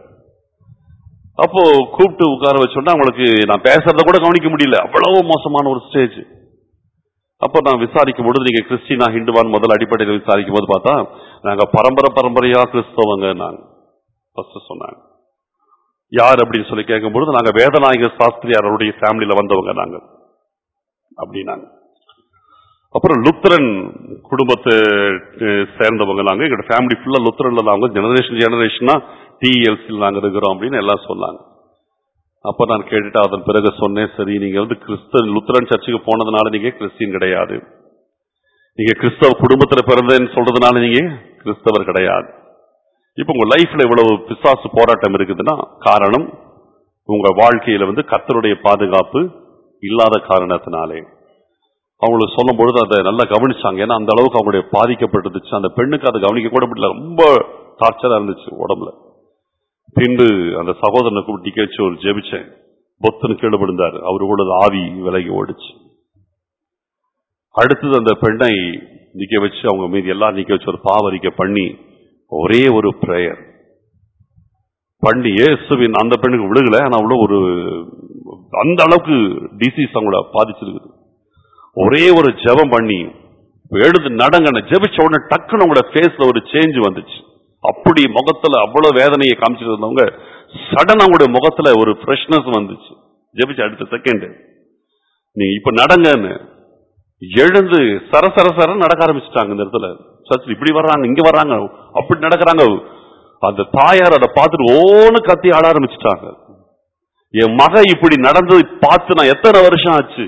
அப்போ கூப்பிட்டு உட்கார வச்சோன்னா அவங்களுக்கு நான் பேசுறத கூட கவனிக்க முடியல அவ்வளவு மோசமான ஒரு ஸ்டேஜ் அப்போ நான் விசாரிக்கும் பொழுது நீங்க கிறிஸ்டினா ஹிந்துவான் முதல் அடிப்படையில் விசாரிக்கும் போது பார்த்தா நாங்க பரம்பரை பரம்பரையா கிறிஸ்தவங்க நாங்க ஃபர்ஸ்ட் சொன்னாங்க யார் அப்படின்னு சொல்லி கேட்கும் பொழுது நாங்க வேதநாயக சாஸ்திரியாருடைய ஃபேமிலியில வந்தவங்க நாங்க அப்படின்னாங்க அப்புறம் லுத்தரன் குடும்பத்தை அஹ், சேர்ந்தவங்க நாங்க எங்க ஃபேமிலி ஃபுல்லா லுத்தரன்ல தான் அவங்க ஜெனரேஷன் ஜெனரேஷனா டிஎல்சியில் நாங்க இருக்கிறோம் அப்படின்னு எல்லாம் சொன்னாங்க அப்ப நான் கேட்டுட்டு அதன் பிறகு சொன்னேன் சரி நீங்க வந்து கிறிஸ்தன் லுத்தரன் சர்ச்சுக்கு போனதுனால நீங்க கிறிஸ்டின் கிடையாது நீங்க கிறிஸ்தவ குடும்பத்துல பிறந்தேன்னு சொல்றதுனால நீங்க கிறிஸ்தவர் கிடையாது இப்ப உங்க லைஃப்ல இவ்வளவு பிசாசு போராட்டம் இருக்குதுன்னா காரணம் உங்க வாழ்க்கையில வந்து கர்த்தருடைய பாதுகாப்பு இல்லாத காரணத்தினாலே அவங்களுக்கு சொல்லும் பொழுது அதை நல்லா கவனிச்சாங்க ஏன்னா அந்த அளவுக்கு அவங்களுடைய பாதிக்கப்பட்டுச்சு அந்த பெண்ணுக்கு அதை கவனிக்க கூட முடியல ரொம்ப டார்ச்சரா இருந்துச்சு உடம்புல பின்பு அந்த சகோதரனை கூப்பிட்டு நிக்க வச்சு ஒரு ஜெபிச்சேன் பொத்துன்னு கீழே விழுந்தாரு அவரு கூட ஆவி விலகி ஓடிச்சு அடுத்தது அந்த பெண்ணை நிக்க வச்சு அவங்க மீது எல்லாம் நிக்க வச்சு ஒரு பாவரிக்கை பண்ணி ஒரே ஒரு பிரேயர் பண்ணி இயேசுவின் அந்த பெண்ணுக்கு விழுகல ஆனா அவ்வளவு ஒரு அந்த அளவுக்கு டிசீஸ் அவங்கள பாதிச்சிருக்குது ஒரே ஒரு ஜெபம் பண்ணி எழுது நடங்க ஜெபிச்ச உடனே டக்குன்னு அவங்களோட ஃபேஸ்ல ஒரு சேஞ்ச் வந்துச்சு அப்படி முகத்துல அவ்வளவு வேதனையை காமிச்சிட்டு இருந்தவங்க சடன் அவங்களுடைய முகத்துல ஒரு ஃப்ரெஷ்னஸ் வந்துச்சு ஜெபிச்ச அடுத்த செகண்ட் நீ இப்ப நடங்கன்னு எழுந்து சர சர சர நடக்க ஆரம்பிச்சிட்டாங்க இந்த இடத்துல சர்ச்சில் இப்படி வர்றாங்க இங்க வர்றாங்க அப்படி நடக்கிறாங்க அந்த தாயார் அதை பார்த்துட்டு ஓன்னு கத்தி ஆட ஆரம்பிச்சிட்டாங்க என் மக இப்படி நடந்தது பார்த்து நான் எத்தனை வருஷம் ஆச்சு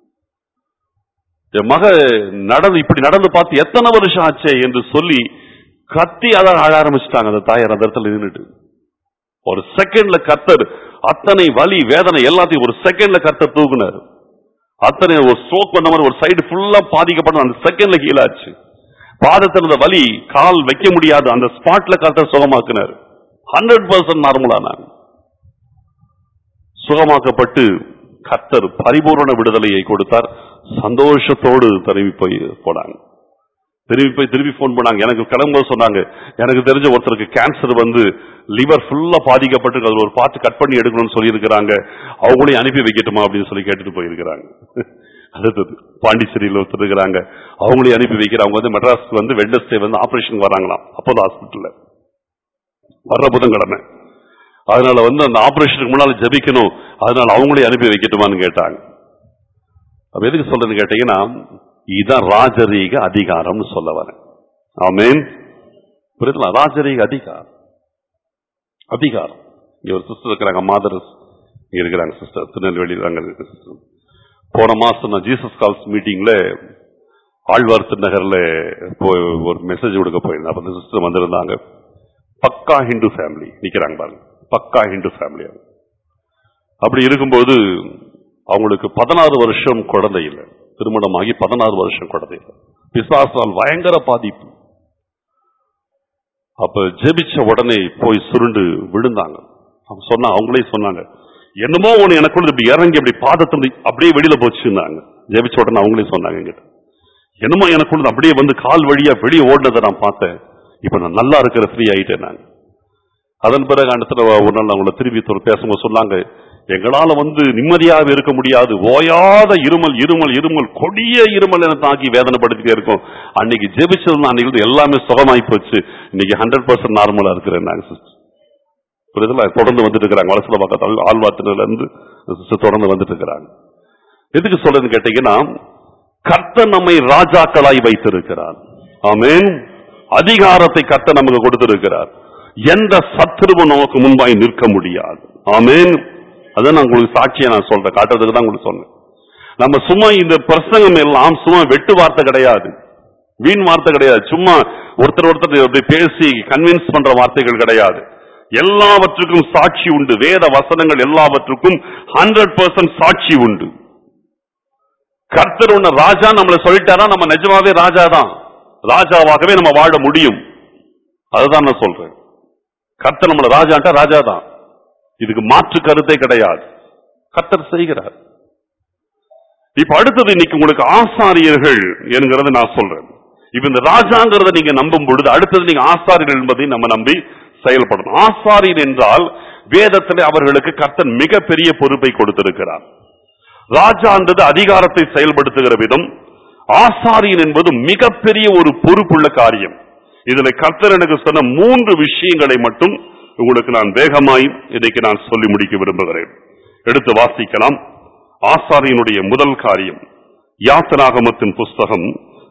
என் மக நடந்து இப்படி நடந்து பார்த்து எத்தனை வருஷம் ஆச்சே என்று சொல்லி கத்தி அதான் ஆட ஆரம்பிச்சிட்டாங்க அந்த தாயார் அந்த இடத்துல நின்னுட்டு ஒரு செகண்ட்ல கத்தர் அத்தனை வலி வேதனை எல்லாத்தையும் ஒரு செகண்ட்ல கத்தர் தூக்குனார் அத்தனை ஒரு ஸ்ட்ரோக் பண்ண மாதிரி ஒரு சைடு ஃபுல்லா பாதிக்கப்பட்ட அந்த செகண்ட்ல கீழாச்சு பாதத்தில் இருந்த வலி கால் வைக்க முடியாது அந்த ஸ்பாட்ல கத்தர் சுகமாக்குனார் ஹண்ட்ரட் பர்சன்ட் நார்மலானாங்க சுகமாக்கப்பட்டு கத்தர் பரிபூரண விடுதலையை கொடுத்தார் சந்தோஷத்தோடு திரும்பி போய் போனாங்க திரும்பி போய் திரும்பி போன் பண்ணாங்க எனக்கு கிளம்பும்போது சொன்னாங்க எனக்கு தெரிஞ்ச ஒருத்தருக்கு கேன்சர் வந்து லிவர் ஃபுல்லா பாதிக்கப்பட்டு அதுல ஒரு பார்த்து கட் பண்ணி எடுக்கணும்னு சொல்லி இருக்கிறாங்க அவங்களையும் அனுப்பி வைக்கட்டுமா அப்படின்னு சொல்லி கேட்டுட்டு போயிருக்கிறாங்க அடுத்தது பாண்டிச்சேரியில் ஒருத்தர் இருக்கிறாங்க அவங்களையும் அனுப்பி வைக்கிறாங்க அவங்க வந்து மெட்ராஸ்க்கு வந்து வெட்னஸ்டே வந்து ஆபரேஷன் வராங்களாம் அப்போது ஹாஸ்பிட்டல்ல வர்ற புதன்கிழமை அதனால வந்து அந்த ஆபரேஷனுக்கு முன்னால ஜெபிக்கணும் அதனால அவங்களையும் அனுப்பி வைக்கட்டுமான்னு கேட்டாங்க அப்ப எதுக்கு சொல்றேன்னு கேட்டீங்கன்னா இதுதான் ராஜரீக அதிகாரம்னு சொல்ல வரேன் ஆமேன் புரியுதுங்களா ராஜரீக அதிகாரம் அதிகாரம் இங்க ஒரு சிஸ்டர் இருக்கிறாங்க மாதர் இங்க இருக்கிறாங்க சிஸ்டர் திருநெல்வேலியில் அங்க இருக்கு சிஸ்டர் போன மாசம் நான் ஜீசஸ் கால்ஸ் மீட்டிங்ல ஆழ்வார் திருநகர்ல போய் ஒரு மெசேஜ் கொடுக்க போயிருந்தேன் அப்ப அந்த சிஸ்டர் வந்திருந்தாங்க பக்கா ஹிந்து ஃபேமிலி நிக்கிறாங்க பாருங்க பக்கா ஹிந்து ஃபேமிலி அப்படி இருக்கும்போது அவங்களுக்கு பதினாறு வருஷம் குழந்தை இல்லை திருமணமாகி பதினாறு வருஷம் குழந்தை இல்லை பிசாசால் பயங்கர பாதிப்பு அப்ப ஜெபிச்ச உடனே போய் சுருண்டு விழுந்தாங்க அவங்க சொன்னா அவங்களே சொன்னாங்க என்னமோ ஒண்ணு எனக்குள்ள இப்படி இறங்கி அப்படி பாதத்துல அப்படியே வெளியில போச்சுன்னாங்க ஜெபிச்ச உடனே அவங்களே சொன்னாங்க என்கிட்ட என்னமோ எனக்குள்ள அப்படியே வந்து கால் வழியா வெளியே ஓடினதை நான் பார்த்தேன் இப்ப நான் நல்லா இருக்கிற ஃப்ரீ ஆயிட்டேன் நான் அதன் பிறகு அந்த இடத்துல ஒரு நாள் அவங்கள திருப்பி தொ- பேசும்போது சொன்னாங்க எங்களால வந்து நிம்மதியாக இருக்க முடியாது ஓயாத இருமல் இருமல் இருமல் கொடிய இருமல் என தாக்கி வேதனைப்படுத்திட்டே இருக்கும் அன்னைக்கு ஜெபிச்சது அன்னைக்கு இருந்து எல்லாமே சுகமாயி போச்சு இன்னைக்கு ஹண்ட்ரட் பர்சன்ட் நார்மலா இருக்கிறேன் நாங்க சிஸ்டர் புரியுதுல தொடர்ந்து வந்துட்டு இருக்கிறாங்க வளசல பக்கத்தில் ஆழ்வாத்தினில இருந்து சிஸ்டர் தொடர்ந்து வந்துட்டு இருக்கிறாங்க எதுக்கு சொல்றேன்னு கேட்டீங்கன்னா கர்த்தர் நம்மை ராஜாக்களாய் வைத்திருக்கிறார் ஆமென் அதிகாரத்தை கர்த்தர் நமக்கு கொடுத்திருக்கிறார் எந்த சத்துருவும் நமக்கு முன்பாய் நிற்க முடியாது ஆமென் அதான் நான் உங்களுக்கு சாட்சியை நான் சொல்றேன் காட்டுறதுக்கு தான் உங்களுக்கு சொன்னேன் நம்ம சும்மா இந்த பிரசங்கம் எல்லாம் சும்மா வெட்டு வார்த்தை கிடையாது வீண் வார்த்தை கிடையாது சும்மா ஒருத்தர் ஒருத்தர் அப்படி பேசி கன்வின்ஸ் பண்ற வார்த்தைகள் கிடையாது எல்லாவற்றுக்கும் சாட்சி உண்டு வேத வசனங்கள் எல்லாவற்றுக்கும் ஹண்ட்ரட் பர்சன்ட் சாட்சி உண்டு கர்த்தர் உன்ன ராஜா நம்மள சொல்லிட்டாரா நம்ம நிஜமாவே ராஜா தான் ராஜாவாகவே நம்ம வாழ முடியும் அதுதான் நான் சொல்றேன் கர்த்தர் நம்மள ராஜான்ட்டா ராஜா தான் இதுக்கு மாற்று கருத்தே கிடையாது கர்த்தர் செய்கிறார் இப்ப அடுத்தது இன்னைக்கு உங்களுக்கு ஆசாரியர்கள் என்கிறத நான் சொல்றேன் இப்ப இந்த ராஜாங்கிறத நீங்க நம்பும் பொழுது அடுத்தது நீங்க ஆசாரியர்கள் என்பதை நம்ம நம்பி செயல்படணும் ஆசாரியர் என்றால் வேதத்திலே அவர்களுக்கு கர்த்தன் மிகப்பெரிய பொறுப்பை கொடுத்திருக்கிறார் ராஜான்றது அதிகாரத்தை செயல்படுத்துகிற விதம் ஆசாரியன் என்பது மிகப்பெரிய ஒரு பொறுப்புள்ள காரியம் இதுல கர்த்தர் எனக்கு சொன்ன மூன்று விஷயங்களை மட்டும் உங்களுக்கு நான் வேகமாய் இன்னைக்கு நான் சொல்லி முடிக்க விரும்புகிறேன் எடுத்து வாசிக்கலாம் ஆசாரியனுடைய முதல் காரியம் யாத்திராகமத்தின் புஸ்தகம்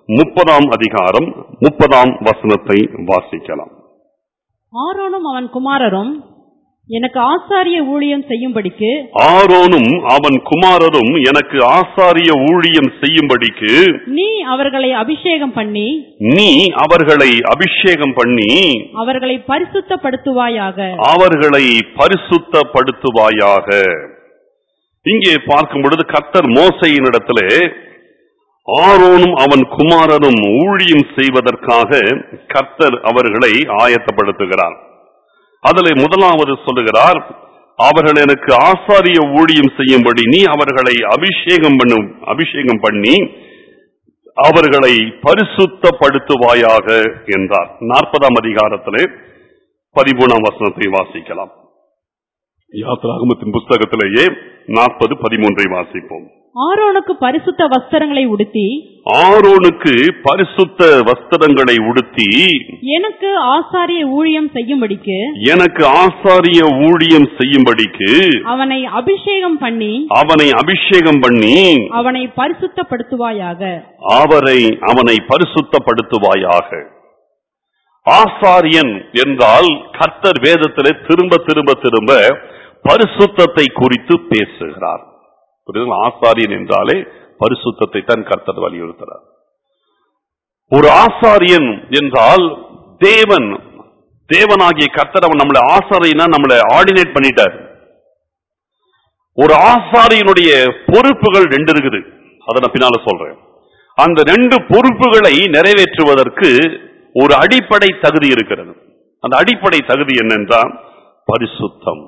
முப்பதாம் அதிகாரம் முப்பதாம் வசனத்தை வாசிக்கலாம்
ஆரோனும் அவன் குமாரரும் எனக்கு ஆசாரிய ஊழியம் செய்யும்படிக்கு
ஆரோனும் அவன் குமாரரும் எனக்கு ஆசாரிய ஊழியம் செய்யும்படிக்கு
நீ அவர்களை அபிஷேகம் பண்ணி
நீ அவர்களை அபிஷேகம் பண்ணி
அவர்களை பரிசுத்தப்படுத்துவாயாக
அவர்களை பரிசுத்தப்படுத்துவாயாக இங்கே பார்க்கும் பொழுது கர்த்தர் மோசையினிடத்திலே ஆரோனும் அவன் குமாரனும் ஊழியம் செய்வதற்காக கர்த்தர் அவர்களை ஆயத்தப்படுத்துகிறார் அதில் முதலாவது சொல்லுகிறார் அவர்கள் எனக்கு ஆசாரிய ஊழியம் செய்யும்படி நீ அவர்களை அபிஷேகம் பண்ணும் அபிஷேகம் பண்ணி அவர்களை பரிசுத்தப்படுத்துவாயாக என்றார் நாற்பதாம் அதிகாரத்திலே பதிமூணாம் வசனத்தை வாசிக்கலாம் யாத்ராகமத்தின் புஸ்தகத்திலேயே நாற்பது பதிமூன்றை வாசிப்போம்
ஆரோனுக்கு பரிசுத்த வஸ்திரங்களை உடுத்தி
ஆரோனுக்கு பரிசுத்த வஸ்திரங்களை உடுத்தி
எனக்கு ஆசாரிய ஊழியம் செய்யும்படிக்கு
எனக்கு ஆசாரிய ஊழியம் செய்யும்படிக்கு
அவனை அபிஷேகம் பண்ணி
அவனை அபிஷேகம் பண்ணி
அவனை பரிசுத்தப்படுத்துவாயாக
அவரை அவனை பரிசுத்தப்படுத்துவாயாக ஆசாரியன் என்றால் கர்த்தர் வேதத்திலே திரும்ப திரும்ப திரும்ப பரிசுத்தத்தை குறித்து பேசுகிறார் புரியுதுங்களா? ஆசாரியன் என்றாலே பரிசுத்தத்தை தான் கர்த்தர் வலியுறுத்துறார் ஒரு ஆசாரியன் என்றால் தேவன் தேவனாகிய கர்த்தர் அவன் நம்மளை ஆசாரியனா நம்மளை ஆர்டினேட் பண்ணிட்டார் ஒரு ஆசாரியனுடைய பொறுப்புகள் ரெண்டு இருக்குது அதை நான் பின்னால சொல்றேன் அந்த ரெண்டு பொறுப்புகளை நிறைவேற்றுவதற்கு ஒரு அடிப்படை தகுதி இருக்கிறது அந்த அடிப்படை தகுதி என்னென்றால் பரிசுத்தம்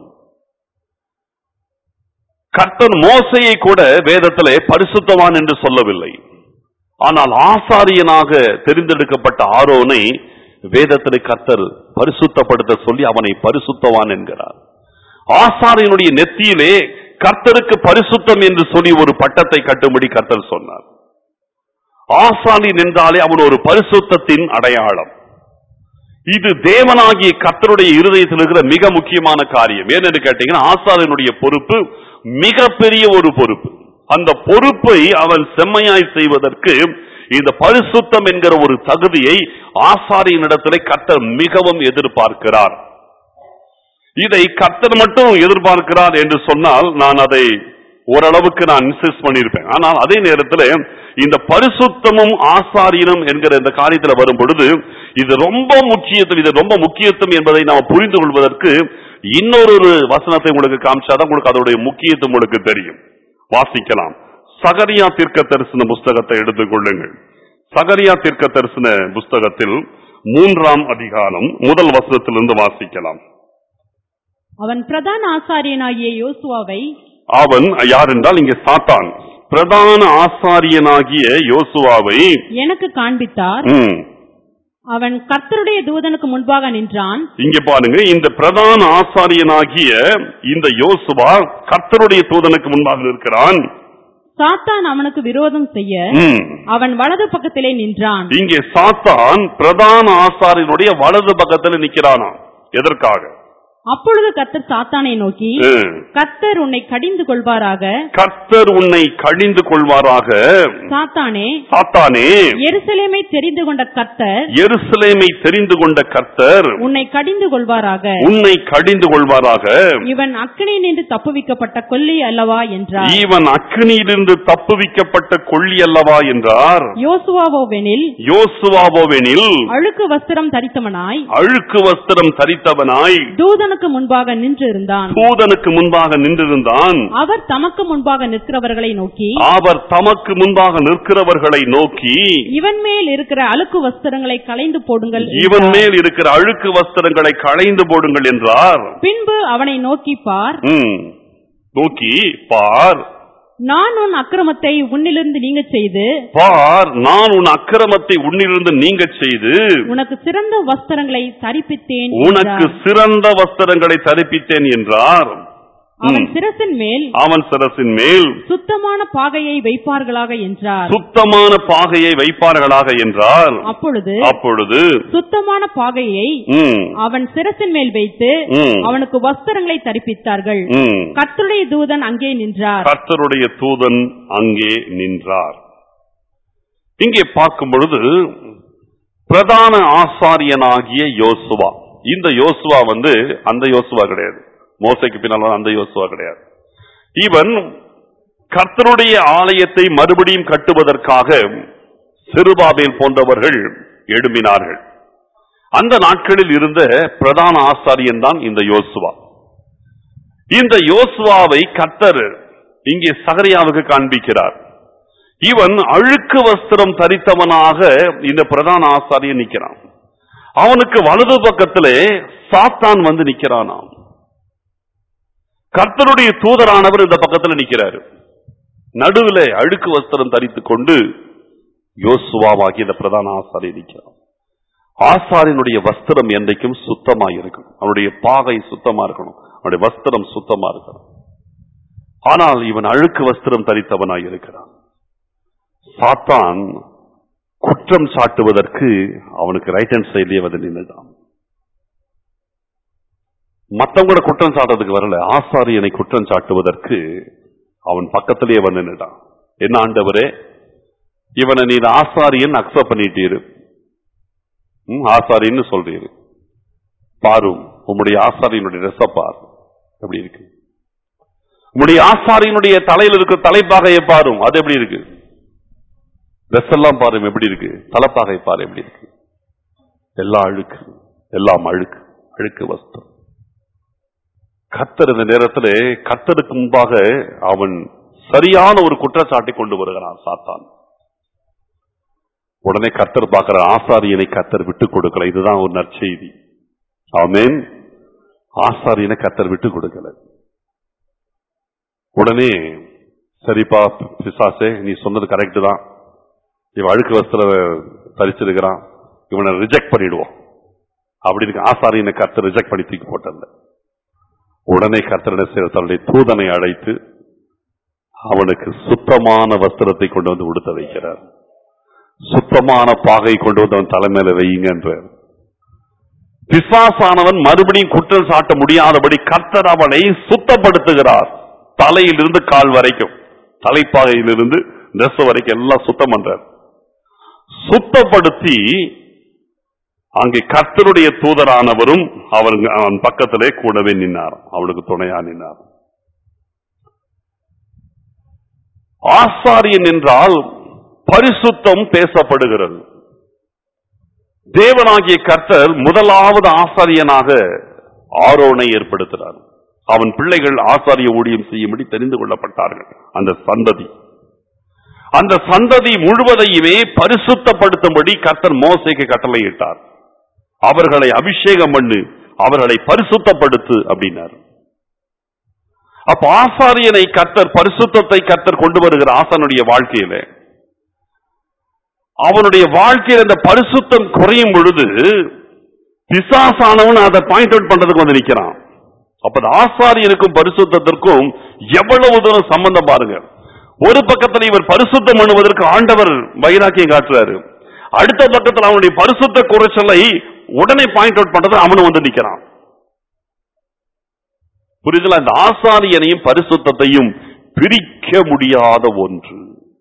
கர்த்தர் மோசையை கூட வேதத்திலே பரிசுத்தவான் என்று சொல்லவில்லை ஆனால் ஆசாரியனாக தெரிந்தெடுக்கப்பட்ட ஆரோனை வேதத்திலே கர்த்தர் பரிசுத்தப்படுத்த சொல்லி அவனை பரிசுத்தவான் என்கிறார் ஆசாரியனுடைய நெத்தியிலே கர்த்தருக்கு பரிசுத்தம் என்று சொல்லி ஒரு பட்டத்தை கட்டும்படி கர்த்தர் சொன்னார் ஆசாரியன் என்றாலே அவன் ஒரு பரிசுத்தத்தின் அடையாளம் இது தேவனாகிய கர்த்தருடைய இருதயத்தில் இருக்கிற மிக முக்கியமான காரியம் ஏன்னு கேட்டீங்கன்னா ஆசாரியனுடைய பொறுப்பு மிகப்பெரிய ஒரு பொறுப்பு அந்த பொறுப்பை அவன் செம்மையாய் செய்வதற்கு இந்த பரிசுத்தம் என்கிற ஒரு தகுதியை ஆசாரியனிடத்திலே கர்த்தர் மிகவும் எதிர்பார்க்கிறார் இதை கர்த்தர் மட்டும் எதிர்பார்க்கிறார் என்று சொன்னால் நான் அதை ஓரளவுக்கு நான் இன்சிஸ்ட் பண்ணியிருப்பேன் ஆனால் அதே நேரத்தில் இந்த பரிசுத்தமும் ஆசாரியனும் என்கிற இந்த காரியத்தில் வரும் பொழுது இது ரொம்ப முக்கியத்துவம் இது ரொம்ப முக்கியத்துவம் என்பதை நாம் புரிந்து கொள்வதற்கு இன்னொரு ஒரு வசனத்தை உங்களுக்கு காமிச்சாதான் உங்களுக்கு அதோடைய முக்கியத்துவம் உங்களுக்கு தெரியும் வாசிக்கலாம் சகரியா தீர்க்க தரிசன புஸ்தகத்தை எடுத்துக்கொள்ளுங்கள் சகரியா தீர்க்க தரிசன புஸ்தகத்தில் மூன்றாம் அதிகாரம் முதல் வசனத்திலிருந்து வாசிக்கலாம்
அவன் பிரதான ஆசாரியனாகிய யோசுவாவை
அவன் யார் என்றால் இங்கே சாத்தான் பிரதான ஆசாரியனாகிய யோசுவாவை
எனக்கு காண்பித்தார்
ம்,
அவன் கர்த்தருடைய தூதனுக்கு முன்பாக நின்றான்
இங்க பாருங்க இந்த பிரதான ஆசாரியனாகிய இந்த யோசுவா கர்த்தருடைய தூதனுக்கு முன்பாக இருக்கிறான்
சாத்தான் அவனுக்கு விரோதம் செய்ய
ம்.
அவன் வலது பக்கத்திலே நின்றான்
இங்கே சாத்தான் பிரதான ஆசாரியனுடைய வலது பக்கத்தில் நிக்கிறானாம் எதற்காக
அப்பொழுது கர்த்தர் சாத்தானை நோக்கி
ம்.
கர்த்தர் உன்னை கடிந்து கொள்வாராக
கர்த்தர் உன்னை கடிந்து கொள்வாராக
சாத்தானே
சாத்தானே
எருசலேமை தெரிந்து கொண்ட கர்த்தர்
எருசலேமை தெரிந்து கொண்ட கர்த்தர்
உன்னை கடிந்து கொள்வாராக
உன்னை கடிந்து கொள்வாராக
இவன் அக்கினி நின்று தப்புவிக்கப்பட்ட கொல்லி அல்லவா என்றார்
ஈவன் அக்கினியிலிருந்து தப்புவிக்கப்பட்ட கொள்ளி அல்லவா என்றார்
யோசுவாவோவெனில்
யோசுவாவோவெனில்
அழுக்கு வஸ்திரம் தரித்தவனாய்
அழுக்கு வஸ்திரம் தரித்தவனாய்
தூதனுக்கு முன்பாக நின்று இருந்தான்
தூதனுக்கு முன்பாக நின்றிருந்தான்
அவர் தமக்கு முன்பாக நிற்கிறவர்களை நோக்கி
அவர் தமக்கு முன்பாக நிற்கிறவர்களை நோக்கி
இவன் மேல் இருக்கிற அழுக்கு வஸ்திரங்களை களைந்து போடுங்கள்
இவன்
என்றார்.
மேல் இருக்கிற அழுக்கு வஸ்திரங்களை களைந்து போடுங்கள் என்றார்
பின்பு அவனை நோக்கி பார்
ம். நோக்கி பார்
நான் உன் அக்கிரமத்தை உன்னிலிருந்து நீங்க செய்து
பார் நான் உன் அக்கிரமத்தை உன்னிலிருந்து நீங்க செய்து
உனக்கு சிறந்த வஸ்திரங்களை தரிப்பித்தேன்
உனக்கு
என்றார்.
சிறந்த வஸ்திரங்களை தரிப்பித்தேன் என்றார்
அவன்
ம்.
சிரசின் மேல்
அவன் சிரசின் மேல்
சுத்தமான பாகையை வைப்பார்களாக என்றார்
சுத்தமான பாகையை வைப்பார்களாக என்றார்
அப்பொழுது
அப்பொழுது
சுத்தமான பாகையை
ம்,
அவன் சிரசின் மேல் வைத்து
ம்,
அவனுக்கு வஸ்திரங்களை தரிப்பித்தார்கள்
ம்.
கர்த்தருடைய தூதன் அங்கே நின்றார்
கர்த்தருடைய தூதன் அங்கே நின்றார் இங்கே பார்க்கும் பொழுது பிரதான ஆசாரியனாகிய யோசுவா இந்த யோசுவா வந்து அந்த யோசுவா கிடையாது மோசைக்கு பின்னால் வந்த அந்த யோசுவா கிடையாது இவன் கர்த்தருடைய ஆலயத்தை மறுபடியும் கட்டுவதற்காக சிறுபாபேல் போன்றவர்கள் எழும்பினார்கள் அந்த நாட்களில் இருந்த பிரதான ஆசாரியன் தான் இந்த யோசுவா இந்த யோசுவாவை கர்த்தர் இங்கே சகரியாவுக்கு காண்பிக்கிறார் இவன் அழுக்கு வஸ்திரம் தரித்தவனாக இந்த பிரதான ஆசாரியன் நிக்கிறான் அவனுக்கு வலது பக்கத்திலே சாத்தான் வந்து நிக்கிறானாம் கர்த்தருடைய தூதரானவர் இந்த பக்கத்துல நிக்கிறாரு நடுவில் அழுக்கு வஸ்திரம் தரித்துக் கொண்டு யோசுவாவாகி இந்த பிரதான ஆசாரியன் நிக்கிறான் ஆசாரியனுடைய வஸ்திரம் என்றைக்கும் சுத்தமா இருக்கணும் அவனுடைய பாகை சுத்தமா இருக்கணும் அவனுடைய வஸ்திரம் சுத்தமா இருக்கணும் ஆனால் இவன் அழுக்கு வஸ்திரம் தரித்தவனாய் இருக்கிறான் சாத்தான் குற்றம் சாட்டுவதற்கு அவனுக்கு ரைட் ஹேண்ட் சைட்லயே வந்து நின்றுட்டான் மத்தவங்கள குற்றம் சாட்டுறதுக்கு வரல ஆசாரியனை குற்றம் சாட்டுவதற்கு அவன் பக்கத்திலேயே வந்து நின்றுட்டான் என்ன ஆண்டவரே இவனை நீ ஆசாரியன் அக்செப்ட் பண்ணிட்டீரு ம், ஆசாரியன்னு சொல்றீரு பாரும் உம்முடைய ஆசாரியனுடைய ட்ரெஸ்ஸ பாரு எப்படி இருக்கு உம்முடைய ஆசாரியனுடைய தலையில இருக்க தலைப்பாகையை பாரும் அது எப்படி இருக்கு ட்ரெஸ் எல்லாம் பாரும் எப்படி இருக்கு தலைப்பாகை பாரு எப்படி இருக்கு எல்லா அழுக்கு எல்லாம் அழுக்கு அழுக்கு வஸ்திரம் கத்தர் இந்த நேரத்தில் கத்தருக்கு முன்பாக அவன் சரியான ஒரு குற்றச்சாட்டை கொண்டு வருகிறான் சாத்தான் உடனே கத்தர் பார்க்கிற ஆசாரியனை கத்தர் விட்டு கொடுக்கல இதுதான் ஒரு நற்செய்தி ஆமென் ஆசாரியனை கத்தர் விட்டு கொடுக்கல உடனே சரிப்பா பிசாசே நீ சொன்னது கரெக்ட் தான் இவன் அழுக்கு வஸ்திர தரிச்சிருக்கிறான் இவனை ரிஜெக்ட் பண்ணிடுவோம் அப்படி இருக்கு ஆசாரியனை கர்த்தர் ரிஜெக்ட் பண்ணி தூக்கி போட்டல உடனே கர்த்தரிட தன்னுடைய தூதனை அழைத்து அவனுக்கு சுத்தமான வஸ்திரத்தை கொண்டு வந்து உடுத்த வைக்கிறார் சுத்தமான பாகை கொண்டு வந்து அவன் தலைமையில வையுங்கன்றார் பிசாசானவன் மறுபடியும் குற்றம் சாட்ட முடியாதபடி கர்த்தர் அவனை சுத்தப்படுத்துகிறார் தலையிலிருந்து கால் வரைக்கும் தலைப்பாகையிலிருந்து ட்ரெஸ் வரைக்கும் எல்லாம் சுத்தம் பண்றார் சுத்தப்படுத்தி அங்கே கர்த்தருடைய தூதரானவரும் அவர் அவன் பக்கத்திலே கூடவே நின்னார் அவனுக்கு துணையா நின்னார் ஆசாரியன் என்றால் பரிசுத்தம் பேசப்படுகிறது தேவனாகிய கர்த்தர் முதலாவது ஆசாரியனாக ஆரோனை ஏற்படுத்தினார் அவன் பிள்ளைகள் ஆசாரிய ஊழியம் செய்யும்படி தெரிந்து கொள்ளப்பட்டார்கள் அந்த சந்ததி அந்த சந்ததி முழுவதையுமே பரிசுத்தப்படுத்தும்படி கர்த்தர் மோசைக்கு கட்டளையிட்டார் அவர்களை அபிஷேகம் பண்ணு அவர்களை பரிசுத்தப்படுத்து அப்படின்னார் அப்ப ஆசாரியனை கர்த்தர் பரிசுத்தத்தை கர்த்தர் கொண்டு வருகிற ஆசானுடைய வாழ்க்கையில அவனுடைய வாழ்க்கையில் அந்த பரிசுத்தம் குறையும் பொழுது பிசாசானவன் அதை பாயிண்ட் அவுட் பண்றதுக்கு வந்து நிக்கிறான் அப்ப அந்த ஆசாரியனுக்கும் பரிசுத்தத்திற்கும் எவ்வளவு தூரம் சம்பந்தம் பாருங்க ஒரு பக்கத்தில் இவர் பரிசுத்தம் பண்ணுவதற்கு ஆண்டவர் வைராக்கியம் காட்டுறாரு அடுத்த பக்கத்தில் அவனுடைய பரிசுத்த குறைச்சலை உடனே பாயிண்ட் அவுட் பண்றது அவனும் வந்து நிக்கிறான் புரியுதுல இந்த ஆசாரியனையும் பரிசுத்தத்தையும் பிரிக்க முடியாத ஒன்று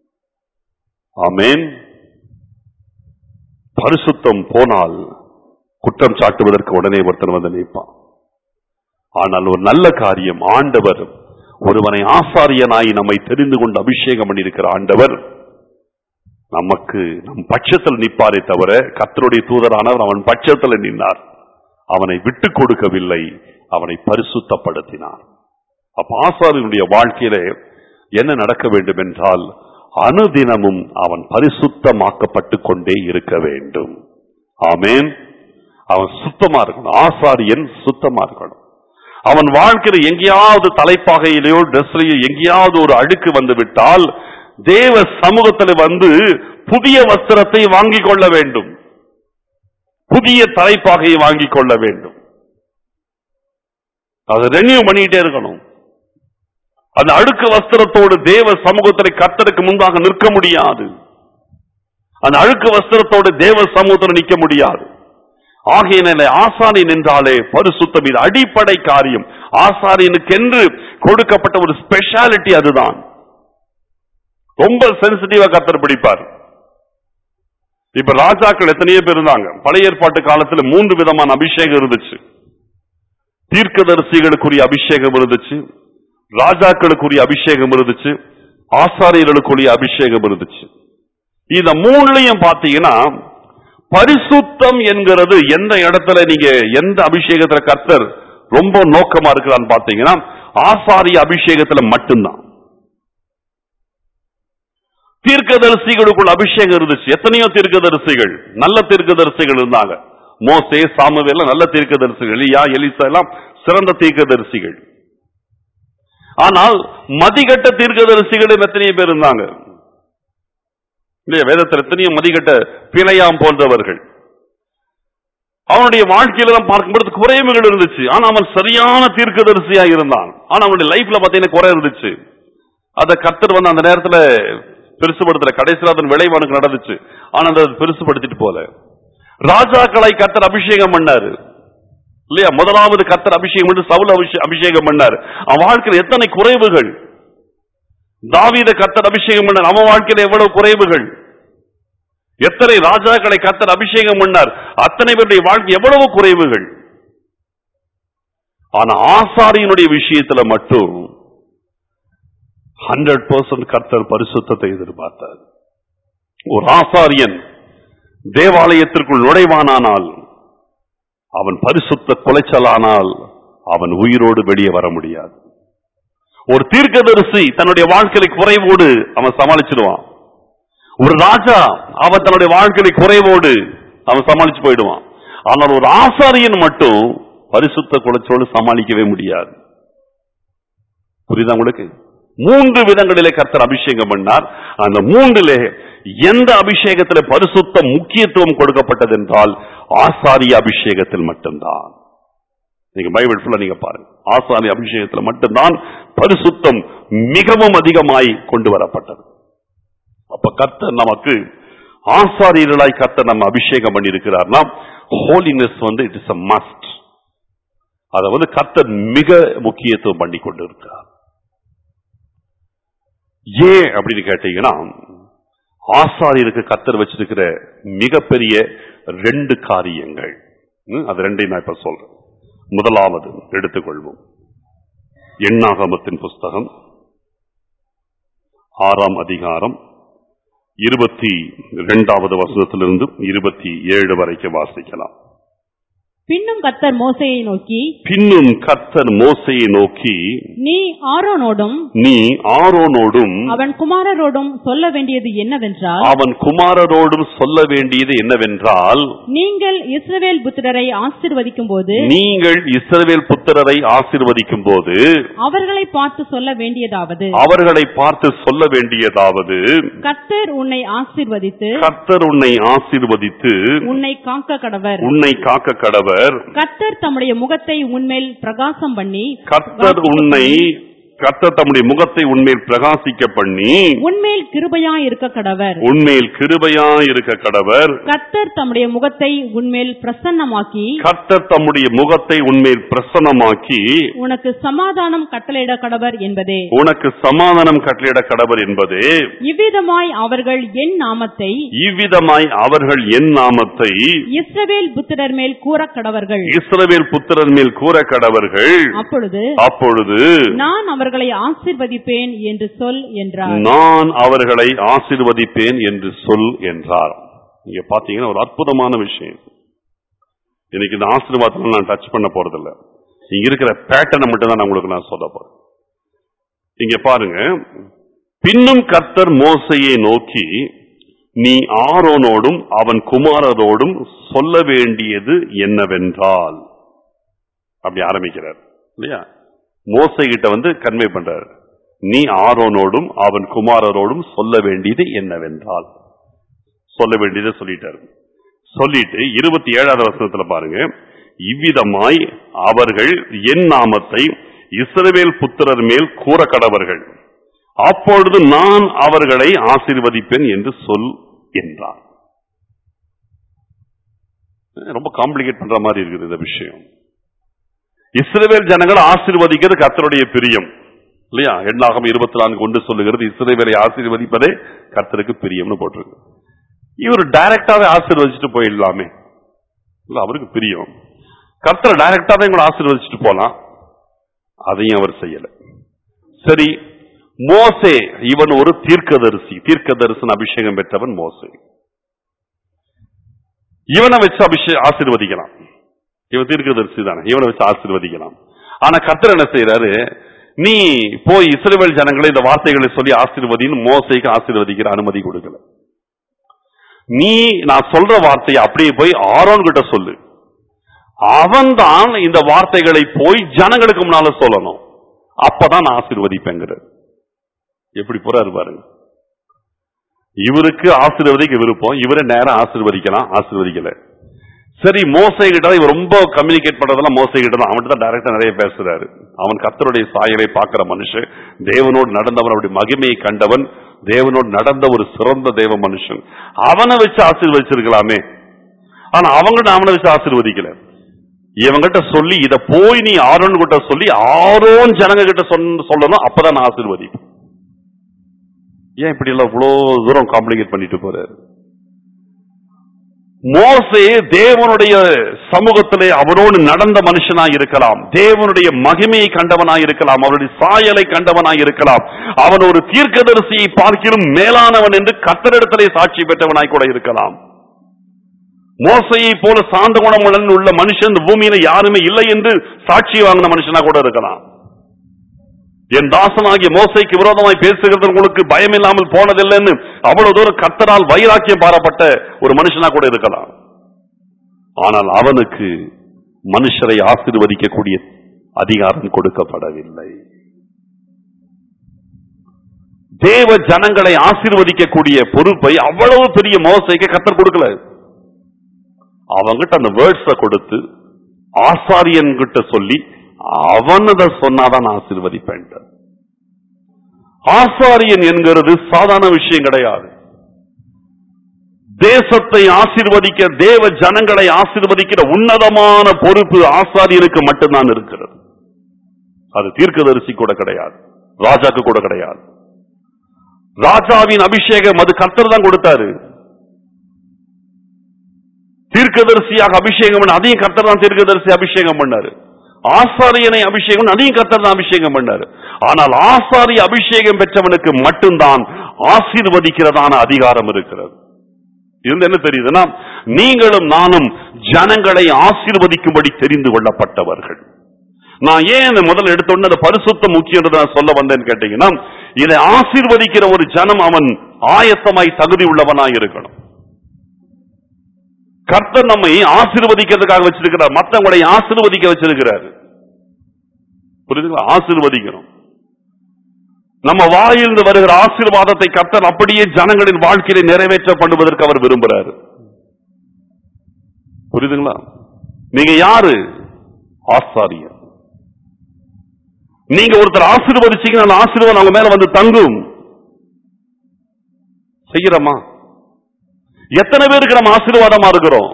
ஆமென் பரிசுத்தம் போனால் குற்றம் சாட்டுவதற்கு உடனே ஒருத்தன் வந்து நிற்பான் ஆனால் ஒரு நல்ல காரியம் ஆண்டவர் ஒருவனை ஆசாரியனாய் நம்மை தெரிந்து கொண்டு அபிஷேகம் பண்ணியிருக்கிற ஆண்டவர் நமக்கு நம் பட்சத்தில் நிற்பாரே தவிர கத்தருடைய தூதரானவர் அவன் பட்சத்தில் நின்றார் அவனை விட்டு கொடுக்கவில்லை அவனை பரிசுத்தப்படுத்தினார் அப்ப ஆசாரியனுடைய வாழ்க்கையில என்ன நடக்க வேண்டும் என்றால் அனுதினமும் அவன் பரிசுத்தமாக்கப்பட்டு கொண்டே இருக்க வேண்டும் ஆமேன் அவன் சுத்தமா இருக்கணும் ஆசாரியன் சுத்தமா இருக்கணும் அவன் வாழ்க்கையில எங்கேயாவது தலைப்பாகையிலேயோ ட்ரெஸ்லயோ எங்கேயாவது ஒரு அழுக்கு வந்து விட்டால் தேவ சமூகத்தில் வந்து புதிய வஸ்திரத்தை வாங்கிக் கொள்ள வேண்டும் புதிய தலைப்பாகையை வாங்கிக் கொள்ள வேண்டும் அதை ரெனியூ பண்ணிட்டே இருக்கணும் அந்த அழுக்கு வஸ்திரத்தோடு தேவ சமூகத்தில் கர்த்தருக்கு முன்பாக நிற்க முடியாது அந்த அழுக்கு வஸ்திரத்தோடு தேவ சமூகத்தில் நிற்க முடியாது ஆகையினால ஆசாரியன் என்றாலே பரிசுத்தம் இது அடிப்படை காரியம் ஆசாரியனுக்கென்று கொடுக்கப்பட்ட ஒரு ஸ்பெஷாலிட்டி அதுதான் ரொம்ப சென்சிட்டிவா கத்தர் பிடிப்பார் இப்ப ராஜாக்கள் எத்தனையோ பேர் இருந்தாங்க பழைய ஏற்பாட்டு காலத்துல மூன்று விதமான அபிஷேகம் இருந்துச்சு தீர்க்கதரிசிகளுக்குரிய அபிஷேகம் இருந்துச்சு ராஜாக்களுக்குரிய அபிஷேகம் இருந்துச்சு ஆசாரியர்களுக்குரிய அபிஷேகம் இருந்துச்சு இந்த மூணுலயும் பாத்தீங்கன்னா பரிசுத்தம் என்கிறது எந்த இடத்துல நீங்க எந்த அபிஷேகத்துல கர்த்தர் ரொம்ப நோக்கமா இருக்கிறான்னு பாத்தீங்கன்னா ஆசாரிய அபிஷேகத்துல மட்டும்தான் தீர்க்கதரிசிகளுக்குள்ள அபிஷேகம் இருந்துச்சு எத்தனையோ தீர்க்கதரிசிகள் நல்ல தீர்க்கதரிசிகள் இருந்தாங்க மோசே சாமுவேல நல்ல தீர்க்கதரிசிகள் எலியா எலிசா எல்லாம் சிறந்த தீர்க்கதரிசிகள் ஆனால் மதிகட்ட தீர்க்கதரிசிகளும் எத்தனையோ பேர் இருந்தாங்க இல்லையா வேதத்தில் எத்தனையோ மதிகட்ட பிணையாம் போன்றவர்கள் அவனுடைய வாழ்க்கையில தான் பார்க்கும்போது குறைவுகள் இருந்துச்சு ஆனா அவன் சரியான தீர்க்கதரிசியா இருந்தான் ஆனா அவனுடைய லைஃப்ல பாத்தீங்கன்னா குறை இருந்துச்சு அத கர்த்தர் வந்து அந்த நேரத்துல பெருசுபடுத்தல கடைசியில் அதன் விளைவானுக்கு நடந்துச்சு ஆனா அதை பெருசுபடுத்திட்டு போல ராஜாக்களை கர்த்தர் அபிஷேகம் பண்ணாரு இல்லையா முதலாவது கர்த்தர் அபிஷேகம் பண்ணி சவுல் அபிஷே- அபிஷேகம் பண்ணாரு அவன் வாழ்க்கையில் எத்தனை குறைவுகள் தாவீத கர்த்தர் அபிஷேகம் பண்ணார் அவன் வாழ்க்கையில எவ்வளவு குறைவுகள் எத்தனை ராஜாக்களை கர்த்தர் அபிஷேகம் பண்ணார் அத்தனை பேருடைய வாழ்க்கை எவ்வளவு குறைவுகள் ஆனா ஆசாரியனுடைய விஷயத்துல மட்டும் ஹண்ட்ரட் பர்சன்ட் கர்த்தர் பரிசுத்தத்தை எதிர்பார்த்தார் ஒரு ஆசாரியன் தேவாலயத்திற்குள் நுழைவானானால் அவன் பரிசுத்த குலைச்சலானால் அவன் உயிரோடு வெளியே வர முடியாது ஒரு தீர்க்கதரிசி தன்னுடைய வாழ்க்கையில குறைவோடு அவன் சமாளிச்சிடுவான் ஒரு ராஜா அவன் தன்னுடைய வாழ்க்கையில குறைவோடு அவன் சமாளிச்சு போயிடுவான் ஆனால் ஒரு ஆசாரியன் மட்டும் பரிசுத்த குலைச்சோடு சமாளிக்கவே முடியாது புரியுதா உங்களுக்கு மூன்று விதங்களிலே கர்த்தர் அபிஷேகம் பண்ணார் அந்த மூன்றிலே எந்த அபிஷேகத்திலே பரிசுத்த முக்கியத்துவம் கொடுக்கப்பட்டது என்றால் ஆசாரிய அபிஷேகத்தில் மட்டும்தான் நீங்க பைபிள் ஃபுல்லா நீங்க பாருங்க ஆசாரிய அபிஷேகத்தில் மட்டும்தான் பரிசுத்தம் மிகவும் அதிகமாய் கொண்டு வரப்பட்டது அப்ப கர்த்தர் நமக்கு ஆசாரியர்களாய் கர்த்தர் நம்ம அபிஷேகம் பண்ணி இருக்கிறார்னா ஹோலினஸ் வந்து இட் இஸ் அ மஸ்ட் அதை வந்து கர்த்தர் மிக முக்கியத்துவம் பண்ணி கொண்டு இருக்கிறார் ஏன் அப்படின்னு கேட்டீங்கன்னா ஆசாரியருக்கு கர்த்தர் வச்சிருக்கிற மிகப்பெரிய ரெண்டு காரியங்கள் ம், அது ரெண்டையும் நான் இப்ப சொல்றேன் முதலாவது எடுத்துக்கொள்வோம் எண்ணாகமத்தின் புஸ்தகம் ஆறாம் அதிகாரம் இருபத்தி இரண்டாவது வசனத்திலிருந்து இருபத்தி ஏழு வரைக்கும் வாசிக்கலாம்
பின்னும் கர்த்தர் மோசேயை நோக்கி
பின்னும் கர்த்தர் மோசையை நோக்கி
நீ ஆரோனோடும்
நீ ஆரோனோடும்
அவன் குமாரரோடும் சொல்ல வேண்டியது என்னவென்றால்
அவன் குமாரரோடும் சொல்ல வேண்டியது என்னவென்றால்
நீங்கள் இஸ்ரவேல் புத்திரரை ஆசீர்வதிக்கும் போது
நீங்கள் இஸ்ரவேல் புத்திரரை ஆசீர்வதிக்கும் போது
அவர்களை பார்த்து சொல்ல வேண்டியதாவது
அவர்களை பார்த்து சொல்ல வேண்டியதாவது
கர்த்தர் உன்னை ஆசீர்வதித்து
கர்த்தர் உன்னை ஆசீர்வதித்து
உன்னை காக்க கடவர்
உன்னை காக்க கடவர்
கர்த்தர் தம்முடைய முகத்தை உன்மேல் பிரகாசம் பண்ணி
கர்த்தர் உன்னை கர்த்தர் தம்முடைய முகத்தை உன்மேல் பிரகாசிக்க பண்ணி
உன்மேல் கிருபையா இருக்க கடவர்
உன்மேல் கிருபையா இருக்க கடவர்
கர்த்தர் தம்முடைய முகத்தை உன்மேல் பிரசன்னமாக்கி
கர்த்தர் தம்முடைய முகத்தை உன்மேல் பிரசன்னமாக்கி
உனக்கு சமாதானம் கட்டளையிட கடவர் என்பதே
உனக்கு சமாதானம் கட்டளையிட கடவர் என்பதே
இவ்விதமாய் அவர்கள் என் நாமத்தை
இவ்விதமாய் அவர்கள் என் நாமத்தை
இஸ்ரவேல் புத்திரர் மேல் கூறக் கடவர்கள்
இஸ்ரவேல் புத்திரன் மேல் கூற கடவர்கள்
அப்பொழுது
அப்பொழுது
நான் அவர்களை ஆசீர்வதிப்பேன் என்று சொல் என்றார்
நான் அவர்களை ஆசீர்வதிப்பேன் என்று சொல் என்றார் நீங்க பாத்தீங்கன்னா ஒரு அற்புதமான விஷயம் இன்னைக்கு இந்த ஆசீர்வாதம் நான் டச் பண்ண போறதில்ல இங்க இருக்கிற பேட்டர்னை மட்டும் தான் நான் உங்களுக்கு நான் சொல்ல போறேன் இங்க பாருங்க பின்னும் கர்த்தர் மோசையை நோக்கி நீ ஆரோனோடும் அவன் குமாரரோடும் சொல்ல வேண்டியது என்னவென்றால் அப்படி ஆரம்பிக்கிறார் இல்லையா மோசை கிட்ட வந்து கன்வே பண்றாரு நீ ஆரோனோடும் அவன் குமாரரோடும் சொல்ல வேண்டியது என்னவென்றால் சொல்ல வேண்டியதை சொல்லிட்டாரு சொல்லிட்டு இருபத்தி ஏழாவது வசனத்துல பாருங்க இவ்விதமாய் அவர்கள் என் நாமத்தை இஸ்ரவேல் புத்திரர் மேல் கூற கடவர்கள் அப்பொழுது நான் அவர்களை ஆசீர்வதிப்பேன் என்று சொல் என்றார் ரொம்ப காம்ப்ளிகேட் பண்ற மாதிரி இருக்குது இந்த விஷயம் இஸ்ரவேல் ஜனங்களை ஆசீர்வதிக்கிறது கர்த்தருடைய பிரியம் இல்லையா எண்ணாகம் இருபத்தி நான்கு கொண்டு சொல்லுகிறது இஸ்ரவேலை ஆசீர்வதிப்பதே கர்த்தருக்கு பிரியம்னு போட்டிருக்கு இவர் டைரக்டாவே ஆசீர்வதிச்சுட்டு போயிடலாமே இல்ல அவருக்கு பிரியம் கர்த்தர் டைரக்டாவே கூட ஆசீர்வதிச்சுட்டு போலாம் அதையும் அவர் செய்யல சரி மோசே இவன் ஒரு தீர்க்கதரிசி தீர்க்கதரிசன் அபிஷேகம் பெற்றவன் மோசே இவனை வச்சு அபிஷே ஆசீர்வதிக்கலாம் இவன் தீர்க்கதரிசி தானே இவனை வச்சு ஆசீர்வதிக்கலாம் ஆனா கர்த்தர் என்ன செய்யறாரு நீ போய் இஸ்ரவேல் ஜனங்களை இந்த வார்த்தைகளை சொல்லி ஆசீர்வதின்னு மோசைக்கு ஆசீர்வதிக்கிற அனுமதி கொடுக்கல நீ நான் சொல்ற வார்த்தையை அப்படியே போய் ஆரோன் கிட்ட சொல்லு அவன்தான் இந்த வார்த்தைகளை போய் ஜனங்களுக்கு முன்னால சொல்லணும் அப்பதான் நான் ஆசீர்வதிப்பேங்கிறது எப்படி போறாரு பாருங்க இவருக்கு ஆசீர்வதிக்க விருப்பம் இவரை நேரம் ஆசீர்வதிக்கலாம் ஆசீர்வதிக்கல சரி மோசை கிட்ட தான் இவர் ரொம்ப கம்யூனிகேட் பண்றதெல்லாம் மோசை கிட்ட தான் அவன்கிட்ட தான் டைரக்டா நிறைய பேசுறாரு அவன் கர்த்தருடைய சாயலை பார்க்கிற மனுஷன் தேவனோடு நடந்தவன் அவருடைய மகிமையை கண்டவன் தேவனோடு நடந்த ஒரு சிறந்த தேவ மனுஷன் அவனை வச்சு ஆசீர்வதிச்சிருக்கலாமே ஆனா அவங்க அவனை வச்சு ஆசீர்வதிக்கல இவங்கிட்ட சொல்லி இத போய் நீ ஆரோன் கிட்ட சொல்லி ஆரோன் ஜனங்க கிட்ட சொன்ன- சொல்லணும் அப்பதான் நான் ஆசீர்வதிப்பேன் ஏன் இப்படி எல்லாம் இவ்வளவு தூரம் காம்ப்ளிகேட் பண்ணிட்டு போறாரு மோசே தேவனுடைய சமூகத்திலே அவனோடு நடந்த மனுஷனாய் இருக்கலாம் தேவனுடைய மகிமையை கண்டவனாய் இருக்கலாம் அவருடைய சாயலை கண்டவனாய் இருக்கலாம் அவன் ஒரு தீர்க்கதரிசியை பார்க்கிலும் மேலானவன் என்று கத்தரிடத்திலே சாட்சி பெற்றவனாய் கூட இருக்கலாம் மோசையை போல சாந்த குணமுடன் உள்ள மனுஷன் இந்த பூமியில யாருமே இல்லை என்று சாட்சி வாங்கின மனுஷனா கூட இருக்கலாம் என் தாசனாகிய மோசைக்கு விரோதமாய் பேசுகிறது உங்களுக்கு பயம் இல்லாமல் போனதில்லைன்னு அவ்வளவு தூரம் கத்தரால் வைராக்கியம் பாரப்பட்ட ஒரு மனுஷனா கூட இருக்கலாம் ஆனால் அவனுக்கு மனுஷரை ஆசீர்வதிக்கக்கூடிய அதிகாரம் கொடுக்கப்படவில்லை தேவ ஜனங்களை ஆசீர்வதிக்கக்கூடிய பொறுப்பை அவ்வளவு பெரிய மோசைக்கு கத்தர் கொடுக்கல அவங்கிட்ட அந்த வேர்ட்ஸ கொடுத்து ஆசாரியன் கிட்ட சொல்லி அவன் அதை சொன்னாதான் நான் ஆசீர்வதிப்பேன் ஆசாரியன் என்கிறது சாதாரண விஷயம் கிடையாது தேசத்தை ஆசீர்வதிக்க தேவ ஜனங்களை ஆசீர்வதிக்கிற உன்னதமான பொறுப்பு ஆசாரியனுக்கு மட்டும்தான் இருக்கிறது அது தீர்க்கதரிசி கூட கிடையாது ராஜாக்கு கூட கிடையாது ராஜாவின் அபிஷேகம் அது கர்த்தர் தான் கொடுத்தாரு தீர்க்கதரிசியாக அபிஷேகம் பண்ண அதையும் கர்த்தர் தான் தீர்க்கதரிசி அபிஷேகம் பண்ணாரு ஆசாரியனை அபிஷேகம் பண்ண, அதையும் கர்த்தர் தான் அபிஷேகம் பண்ணாரு ஆனால் ஆசாரிய அபிஷேகம் பெற்றவனுக்கு மட்டும்தான் ஆசீர்வதிக்கிறதான அதிகாரம் இருக்கிறது இருந்து என்ன தெரியுதுன்னா நீங்களும் நானும் ஜனங்களை ஆசீர்வதிக்கும்படி தெரிந்து கொள்ளப்பட்டவர்கள் நான் ஏன் இந்த முதல்ல எடுத்தோன்னு அந்த பரிசுத்தம் முக்கியன்றதை நான் சொல்ல வந்தேன்னு கேட்டீங்கன்னா இதை ஆசீர்வதிக்கிற ஒரு ஜனம் அவன் ஆயத்தமாய் தகுதி உள்ளவனாய் இருக்கணும் கர்த்தர் நம்மை ஆசீர்வதிக்கிறதுக்காக வச்சிருக்கிறார் மற்றவங்களை ஆசீர்வதிக்க வச்சிருக்கிறார் புரியுதுங்களா ஆசீர்வதிக்கணும் நம்ம வாயிலிருந்து வருகிற ஆசீர்வாதத்தை கர்த்தர் அப்படியே ஜனங்களின் வாழ்க்கையில நிறைவேற்றப்படுவதற்கு அவர் விரும்புறாரு புரியுதுங்களா நீங்க யாரு ஆசாரியர் நீங்க ஒருத்தர் ஆசீர்வதிச்சீங்கன்னா அந்த ஆசீர்வாதம் அவங்க மேல வந்து தங்கும் செய்யறோமா எத்தனை பேருக்கு நம்ம ஆசீர்வாதமா இருக்கிறோம்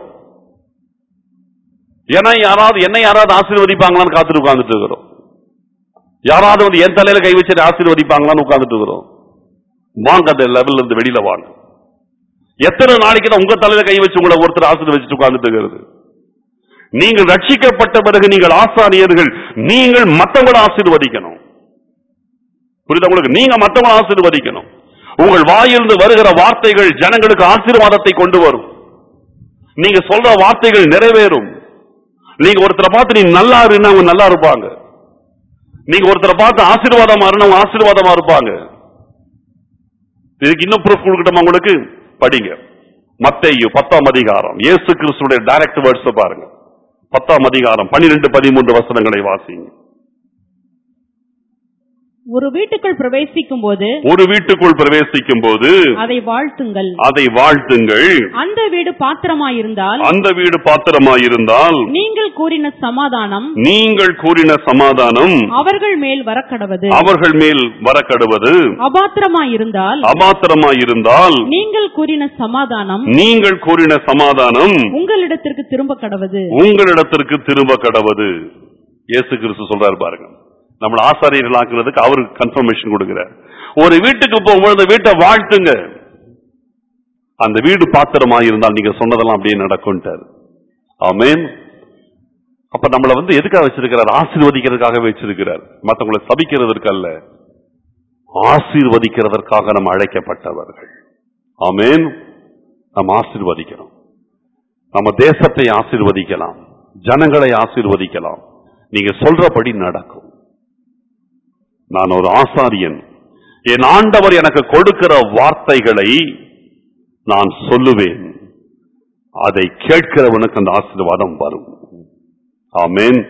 ஏன்னா யாராவது என்ன யாராவது ஆசீர்வதிப்பாங்களான்னு காத்துட்டு உட்கார்ந்துட்டு இருக்கிறோம் யாராவது வந்து என் தலையில கை வச்சு ஆசீர்வதிப்பாங்களான்னு உட்கார்ந்துட்டு இருக்கிறோம் வாங்க அந்த லெவல்ல இருந்து வெளியில வாங்க எத்தனை நாளைக்கு தான் உங்க தலையில கை வச்சு உங்களை ஒருத்தர் ஆசீர்வதிச்சுட்டு உட்கார்ந்துட்டு இருக்கிறது நீங்கள் ரட்சிக்கப்பட்ட பிறகு நீங்கள் ஆசாரியர்கள் நீங்கள் மத்தவங்களை ஆசீர்வதிக்கணும் புரியுதா உங்களுக்கு நீங்க மத்தவங்களை ஆசீர்வதிக்கணும் உங்கள் வாயிலிருந்து வருகிற வார்த்தைகள் ஜனங்களுக்கு ஆசீர்வாதத்தை கொண்டு வரும் நீங்க சொல்ற வார்த்தைகள் நிறைவேறும் நீங்க ஒருத்தரை பார்த்து நீ நல்லா இருன்னா அவங்க நல்லா இருப்பாங்க நீங்க ஒருத்தரை பார்த்து ஆசீர்வாதமா இருந்தா அவங்க ஆசீர்வாதமா இருப்பாங்க இதுக்கு இன்னும் ப்ரூஃப் கொடுக்கட்டுமா உங்களுக்கு படிங்க மத்தேயு பத்தாம் அதிகாரம் இயேசு கிறிஸ்துடைய டைரக்ட் வேர்ட்ஸ் பாருங்க பத்தாம் அதிகாரம் பன்னிரெண்டு பதிமூன்று வசனங்களை வாசிங்க
ஒரு வீட்டுக்குள் பிரவேசிக்கும் போது
ஒரு வீட்டுக்குள் பிரவேசிக்கும் போது
அதை வாழ்த்துங்கள்
அதை வாழ்த்துங்கள்
அந்த வீடு பாத்திரமாயிருந்தால்
அந்த வீடு பாத்திரமாயிருந்தால்
நீங்கள் கூறின சமாதானம்
நீங்கள் கூறின சமாதானம்
அவர்கள் மேல் வரக்கடவது
அவர்கள் மேல் வரக்கடுவது
அபாத்திரமாயிருந்தால்
அமாத்திரமாயிருந்தால்
நீங்கள் கூறின சமாதானம்
நீங்கள் கூறின சமாதானம்
உங்களிடத்திற்கு திரும்ப கடவது
உங்களிடத்திற்கு திரும்ப கடவது இயேசு கிறிஸ்து சொல்றாரு பாருங்க நம்மள ஆசாரியர்கள் ஆக்குறதுக்கு அவருக்கு கன்ஃபர்மேஷன் கொடுக்கிறார் ஒரு வீட்டுக்கு போகும்போது அந்த வீட்டை வாழ்த்துங்க அந்த வீடு பாத்திரமா இருந்தால் நீங்க சொன்னதெல்லாம் அப்படியே நடக்கும்ட்டார் ஆமென் அப்ப நம்மள வந்து எதுக்காக வச்சிருக்கிறார் ஆசீர்வதிக்கிறதுக்காக வச்சிருக்கிறார் மத்தவங்களை சபிக்கிறதற்கு அல்ல ஆசீர்வதிக்கிறதற்காக நம்ம அழைக்கப்பட்டவர்கள் ஆமென் நம்ம ஆசீர்வதிக்கிறோம் நம்ம தேசத்தை ஆசீர்வதிக்கலாம் ஜனங்களை ஆசீர்வதிக்கலாம் நீங்க சொல்றபடி நடக்கும் நான் ஒரு ஆசாரியன் என் ஆண்டவர் எனக்கு கொடுக்கிற வார்த்தைகளை நான் சொல்லுவேன் அதை கேட்கிறவனுக்கு அந்த ஆசீர்வாதம் வரும் ஆமென்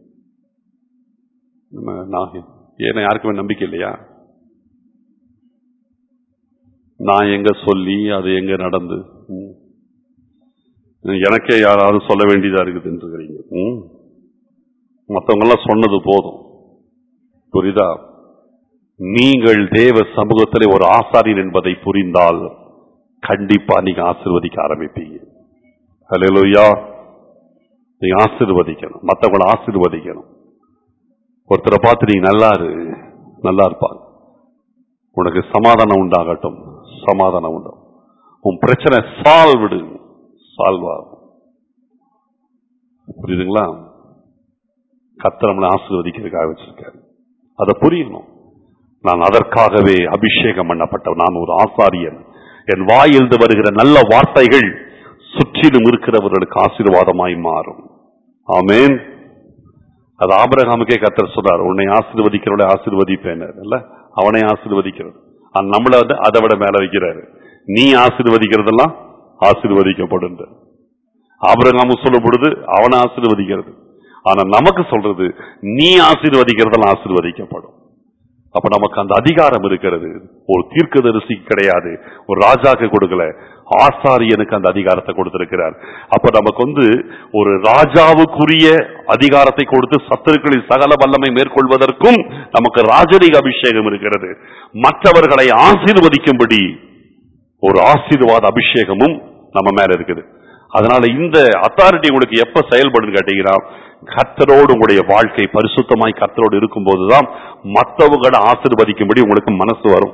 நம்ம நான் ஏன்னா யாருக்குமே நம்பிக்கை இல்லையா நான் எங்க சொல்லி அது எங்க நடந்து ம். எனக்கே யாராவது சொல்ல வேண்டியதா இருக்குதுன்றீங்க ம். மத்தவங்க எல்லாம் சொன்னது போதும் புரியுதா நீங்கள் தேவ சமூகத்திலே ஒரு ஆசாரியன் என்பதை புரிந்தால் கண்டிப்பா நீங்க ஆசீர்வதிக்க ஆரம்பிப்பீங்க ஹalleluya நீங்க ஆசீர்வதிக்கணும் மத்தவங்களை ஆசீர்வதிக்கணும் ஒருத்தரை பார்த்து நீங்க நல்லா இரு நல்லா இருப்பாங்க உனக்கு சமாதானம் உண்டாகட்டும் சமாதானம் உண்டாகும் உன் பிரச்சனை சால்வ்டு சால்வ் ஆகும் புரியுதுங்களா கர்த்தர் நம்மளை ஆசீர்வதிக்கிறதுக்காக வச்சிருக்காரு அதை புரியணும் நான் அதற்காகவே அபிஷேகம் பண்ணப்பட்ட நான் ஒரு ஆசாரியன் என் வாயிலிருந்து வருகிற நல்ல வார்த்தைகள் சுற்றிலும் இருக்கிறவர்களுக்கு ஆசீர்வாதமாய் மாறும் ஆமென் அது ஆபிரகாமுக்கே கத்தர் சொல்றார் உன்னை ஆசீர்வதிக்கிறவளை ஆசீர்வதிப்பேன் இல்ல அவனை ஆசீர்வதிக்கிறது ஆனா நம்மள வந்து அதை விட மேல வைக்கிறாரு நீ ஆசீர்வதிக்கிறதெல்லாம் ஆசீர்வதிக்கப்படும் ஆபிரகாமு சொல்லும் பொழுது அவனை ஆசீர்வதிக்கிறது ஆனா நமக்கு சொல்றது நீ ஆசீர்வதிக்கிறதெல்லாம் ஆசீர்வதிக்கப்படும் அப்ப நமக்கு அந்த அதிகாரம் இருக்கிறது ஒரு தீர்க்கதரிசி கிடையாது ஒரு ராஜாக்கு கொடுக்கல ஆசாரியனுக்கு அந்த அதிகாரத்தை கொடுத்திருக்கிறார் அப்ப நமக்கு வந்து ஒரு ராஜாவுக்குரிய அதிகாரத்தை கொடுத்து சத்துருக்களின் சகல வல்லமை மேற்கொள்வதற்கும் நமக்கு ராஜரீக அபிஷேகம் இருக்கிறது மற்றவர்களை ஆசீர்வதிக்கும்படி ஒரு ஆசீர்வாத அபிஷேகமும் நம்ம மேல இருக்குது அதனால இந்த அத்தாரிட்டி உங்களுக்கு எப்ப செயல்படும் கேட்டீங்கன்னா கர்த்தரோடு உங்களுடைய வாழ்க்கை பரிசுத்தமாய் கர்த்தரோடு இருக்கும்போதுதான் மற்றவங்களை ஆசீர்வதிக்கும்படி உங்களுக்கு மனசு வரும்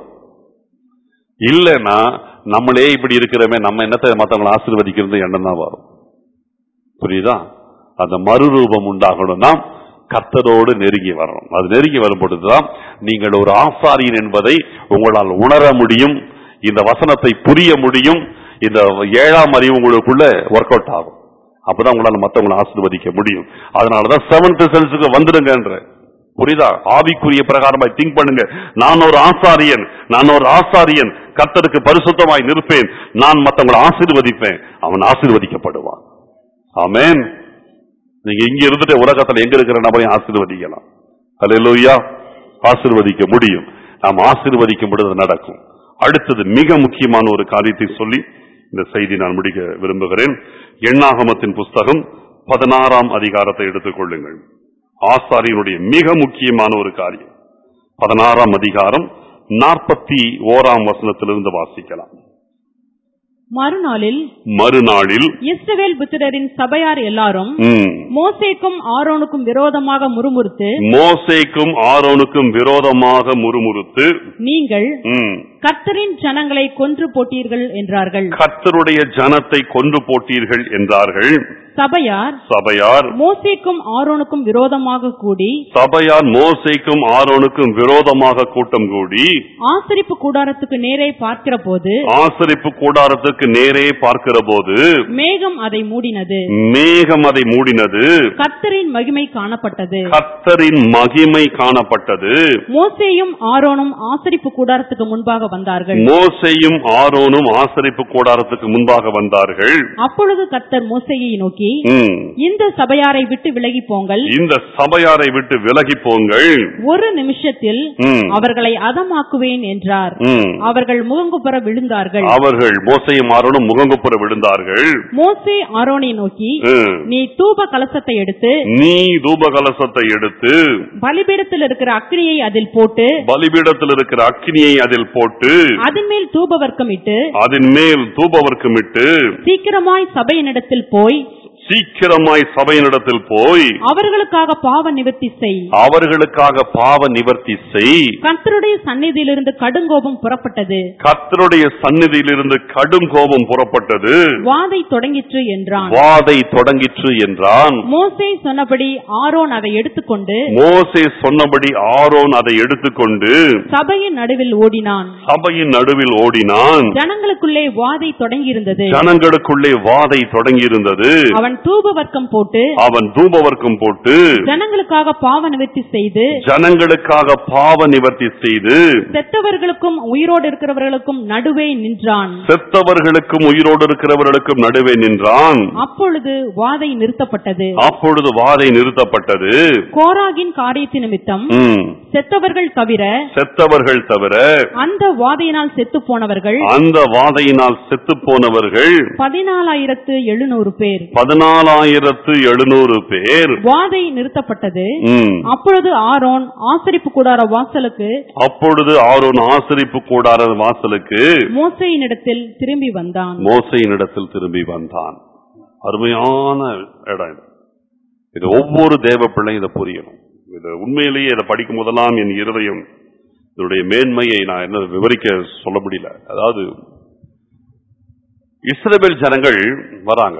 இல்லைன்னா நம்மளே இப்படி இருக்கிறமே நம்ம என்னத்தை மற்றவங்களை ஆசீர்வதிக்கிறது எண்ணம் தான் வரும் புரியுதா அந்த மறுரூபம் உண்டாகணும்னா கர்த்தரோடு நெருங்கி வரணும் அது நெருங்கி வரும் பொழுதுதான் நீங்கள் ஒரு ஆசாரியன் என்பதை உங்களால் உணர முடியும் இந்த வசனத்தை புரிய முடியும் இந்த ஏழாம் அறிவு உங்களுக்குள்ள ஒர்க் அவுட் ஆகும் அப்பதான் உங்களால மத்தவங்களை ஆசீர்வதிக்க முடியும் அதனாலதான் செவன்த் சென்ஸுக்கு வந்துடுங்கன்ற புரியுதா ஆவிக்குரிய பிரகாரமாய் திங்க் பண்ணுங்க நான் ஒரு ஆசாரியன் நான் ஒரு ஆசாரியன் கர்த்தருக்கு பரிசுத்தமாய் நிற்பேன் நான் மத்தவங்களை ஆசீர்வதிப்பேன் அவன் ஆசீர்வதிக்கப்படுவான் ஆமென் நீங்க இங்க இருந்துட்டு உலகத்துல எங்க இருக்கிற நபரையும் ஆசீர்வதிக்கலாம் அல்லேலூயா ஆசீர்வதிக்க முடியும் நாம் ஆசீர்வதிக்கும் பொழுது அது நடக்கும் அடுத்தது மிக முக்கியமான ஒரு காரியத்தை சொல்லி இந்த செய்தி நான் முடிக்க விரும்புகிறேன் எண்ணாகமத்தின் புஸ்தகம் பதினாறாம் அதிகாரத்தை எடுத்துக் கொள்ளுங்கள் ஆசாரியனுடைய மிக முக்கியமான ஒரு காரியம் பதினாறாம் அதிகாரம் நாற்பத்தி ஓராம் வசனத்திலிருந்து வாசிக்கலாம்
மறுநாளில்
மறுநாளில்
இஸ்ரவேல் புத்திரரின் சபையார் எல்லாரும்
ம்,
மோசேக்கும் ஆரோனுக்கும் விரோதமாக முறுமுறுத்து
மோசேக்கும் ஆரோனுக்கும் விரோதமாக முறுமுறுத்து
நீங்கள்
ம்,
கர்த்தரின் ஜனங்களை கொன்று போட்டீர்கள் என்றார்கள்
கர்த்தருடைய ஜனத்தை கொன்று போட்டீர்கள் என்றார்கள்
சபையார்
சபையார்
மோசேக்கும் ஆரோனுக்கும் விரோதமாக கூடி
சபையார் மோசேக்கும் ஆரோனுக்கும் விரோதமாக கூட்டம் கூடி
ஆசரிப்பு கூடாரத்துக்கு நேரே பார்க்கிற போது
ஆசரிப்பு கூடாரத்துக்கு நேரே பார்க்கிற போது
மேகம் அதை மூடினது
மேகம் அதை மூடினது
கர்த்தரின் மகிமை காணப்பட்டது
கர்த்தரின் மகிமை காணப்பட்டது
மோசேயும் ஆரோனும் ஆசரிப்பு கூடாரத்துக்கு முன்பாக வந்தார்கள்
மோசேயும் ஆரோனும் ஆசரிப்பு கூடாரத்துக்கு முன்பாக வந்தார்கள்
அப்பொழுது கர்த்தர் மோசேயை நோக்கி
ம்,
இந்த சபையாரை விட்டு விலகி போங்கள்
இந்த சபையாரை விட்டு விலகி போங்கள்
ஒரு நிமிஷத்தில்
ம்,
அவர்களை அதமாக்குவேன் என்றார்
ம்.
அவர்கள் முகங்குப்புற விழுந்தார்கள்
அவர்கள் மோசையும் ஆரோனும் முகங்குப்புற விழுந்தார்கள்
மோசே ஆரோனை நோக்கி
ம்.
நீ தூப கலசத்தை எடுத்து
நீ தூபகலசத்தை எடுத்து
பலிபீடத்தில் இருக்கிற அக்கினியை அதில் போட்டு
பலிபீடத்தில் இருக்கிற அக்கினியை அதில் போட்டு
அதன் மேல் தூபவர்க்கம் இட்டு
அதன் மேல் தூபவர்க்கமிட்டு
சீக்கிரமாய் சபையினிடத்தில் போய்
சீக்கிரமாய் சபையினிடத்தில் போய்
அவர்களுக்காக பாவ நிவர்த்தி செய்
அவர்களுக்காக பாவ நிவர்த்தி செய்
கர்த்தருடைய சந்நிதியிலிருந்து கடுங்கோபம் புறப்பட்டது
கர்த்தருடைய சந்நிதியிலிருந்து கடும் கோபம் புறப்பட்டது
வாதை தொடங்கிற்று என்றான்
வாதை தொடங்கிற்று என்றான்
மோசே சொன்னபடி ஆரோன் அதை எடுத்துக்கொண்டு
மோசே சொன்னபடி ஆரோன் அதை எடுத்துக்கொண்டு
சபையின் நடுவில் ஓடினான்
சபையின் நடுவில் ஓடினான்
ஜனங்களுக்குள்ளே வாதை தொடங்கியிருந்தது
ஜனங்களுக்குள்ளே வாதை தொடங்கியிருந்தது
அவன் தூப வர்க்கம் போட்டு
அவன் தூபவர்க்கம் போட்டு
ஜனங்களுக்காக பாவ நிவர்த்தி செய்து
ஜனங்களுக்காக பாவ நிவர்த்தி செய்து
செத்தவர்களுக்கும் உயிரோடு இருக்கிறவர்களுக்கும் நடுவே நின்றான்
செத்தவர்களுக்கும் உயிரோடு இருக்கிறவர்களுக்கும் நடுவே நின்றான்
அப்பொழுது வாதை நிறுத்தப்பட்டது
அப்பொழுது வாதை நிறுத்தப்பட்டது
கோராகின் காரியத்து நிமித்தம்
ம்.
செத்தவர்கள் தவிர
செத்தவர்கள் தவிர
அந்த வாதையினால் செத்து போனவர்கள்
அந்த வாதையினால் செத்து போனவர்கள்
பதினாலாயிரத்து எழுநூறு பேர்
பதினாலாயிரத்து எழுநூறு பேர்
வாதை நிறுத்தப்பட்டது
ம்.
அப்பொழுது ஆரோன் ஆசரிப்பு கூடார வாசலுக்கு
அப்பொழுது ஆரோன் ஆசரிப்பு கூடார வாசலுக்கு
மோசையினிடத்தில் திரும்பி வந்தான்
மோசையினிடத்தில் திரும்பி வந்தான் அருமையான இடம் இது இது ஒவ்வொரு தேவ பிள்ளை இதை புரியணும் இது உண்மையிலேயே இதை படிக்கும் போதெல்லாம் என் இருதயம் இதனுடைய மேன்மையை நான் என்ன விவரிக்க சொல்ல முடியல அதாவது இஸ்ரவேல் ஜனங்கள் வராங்க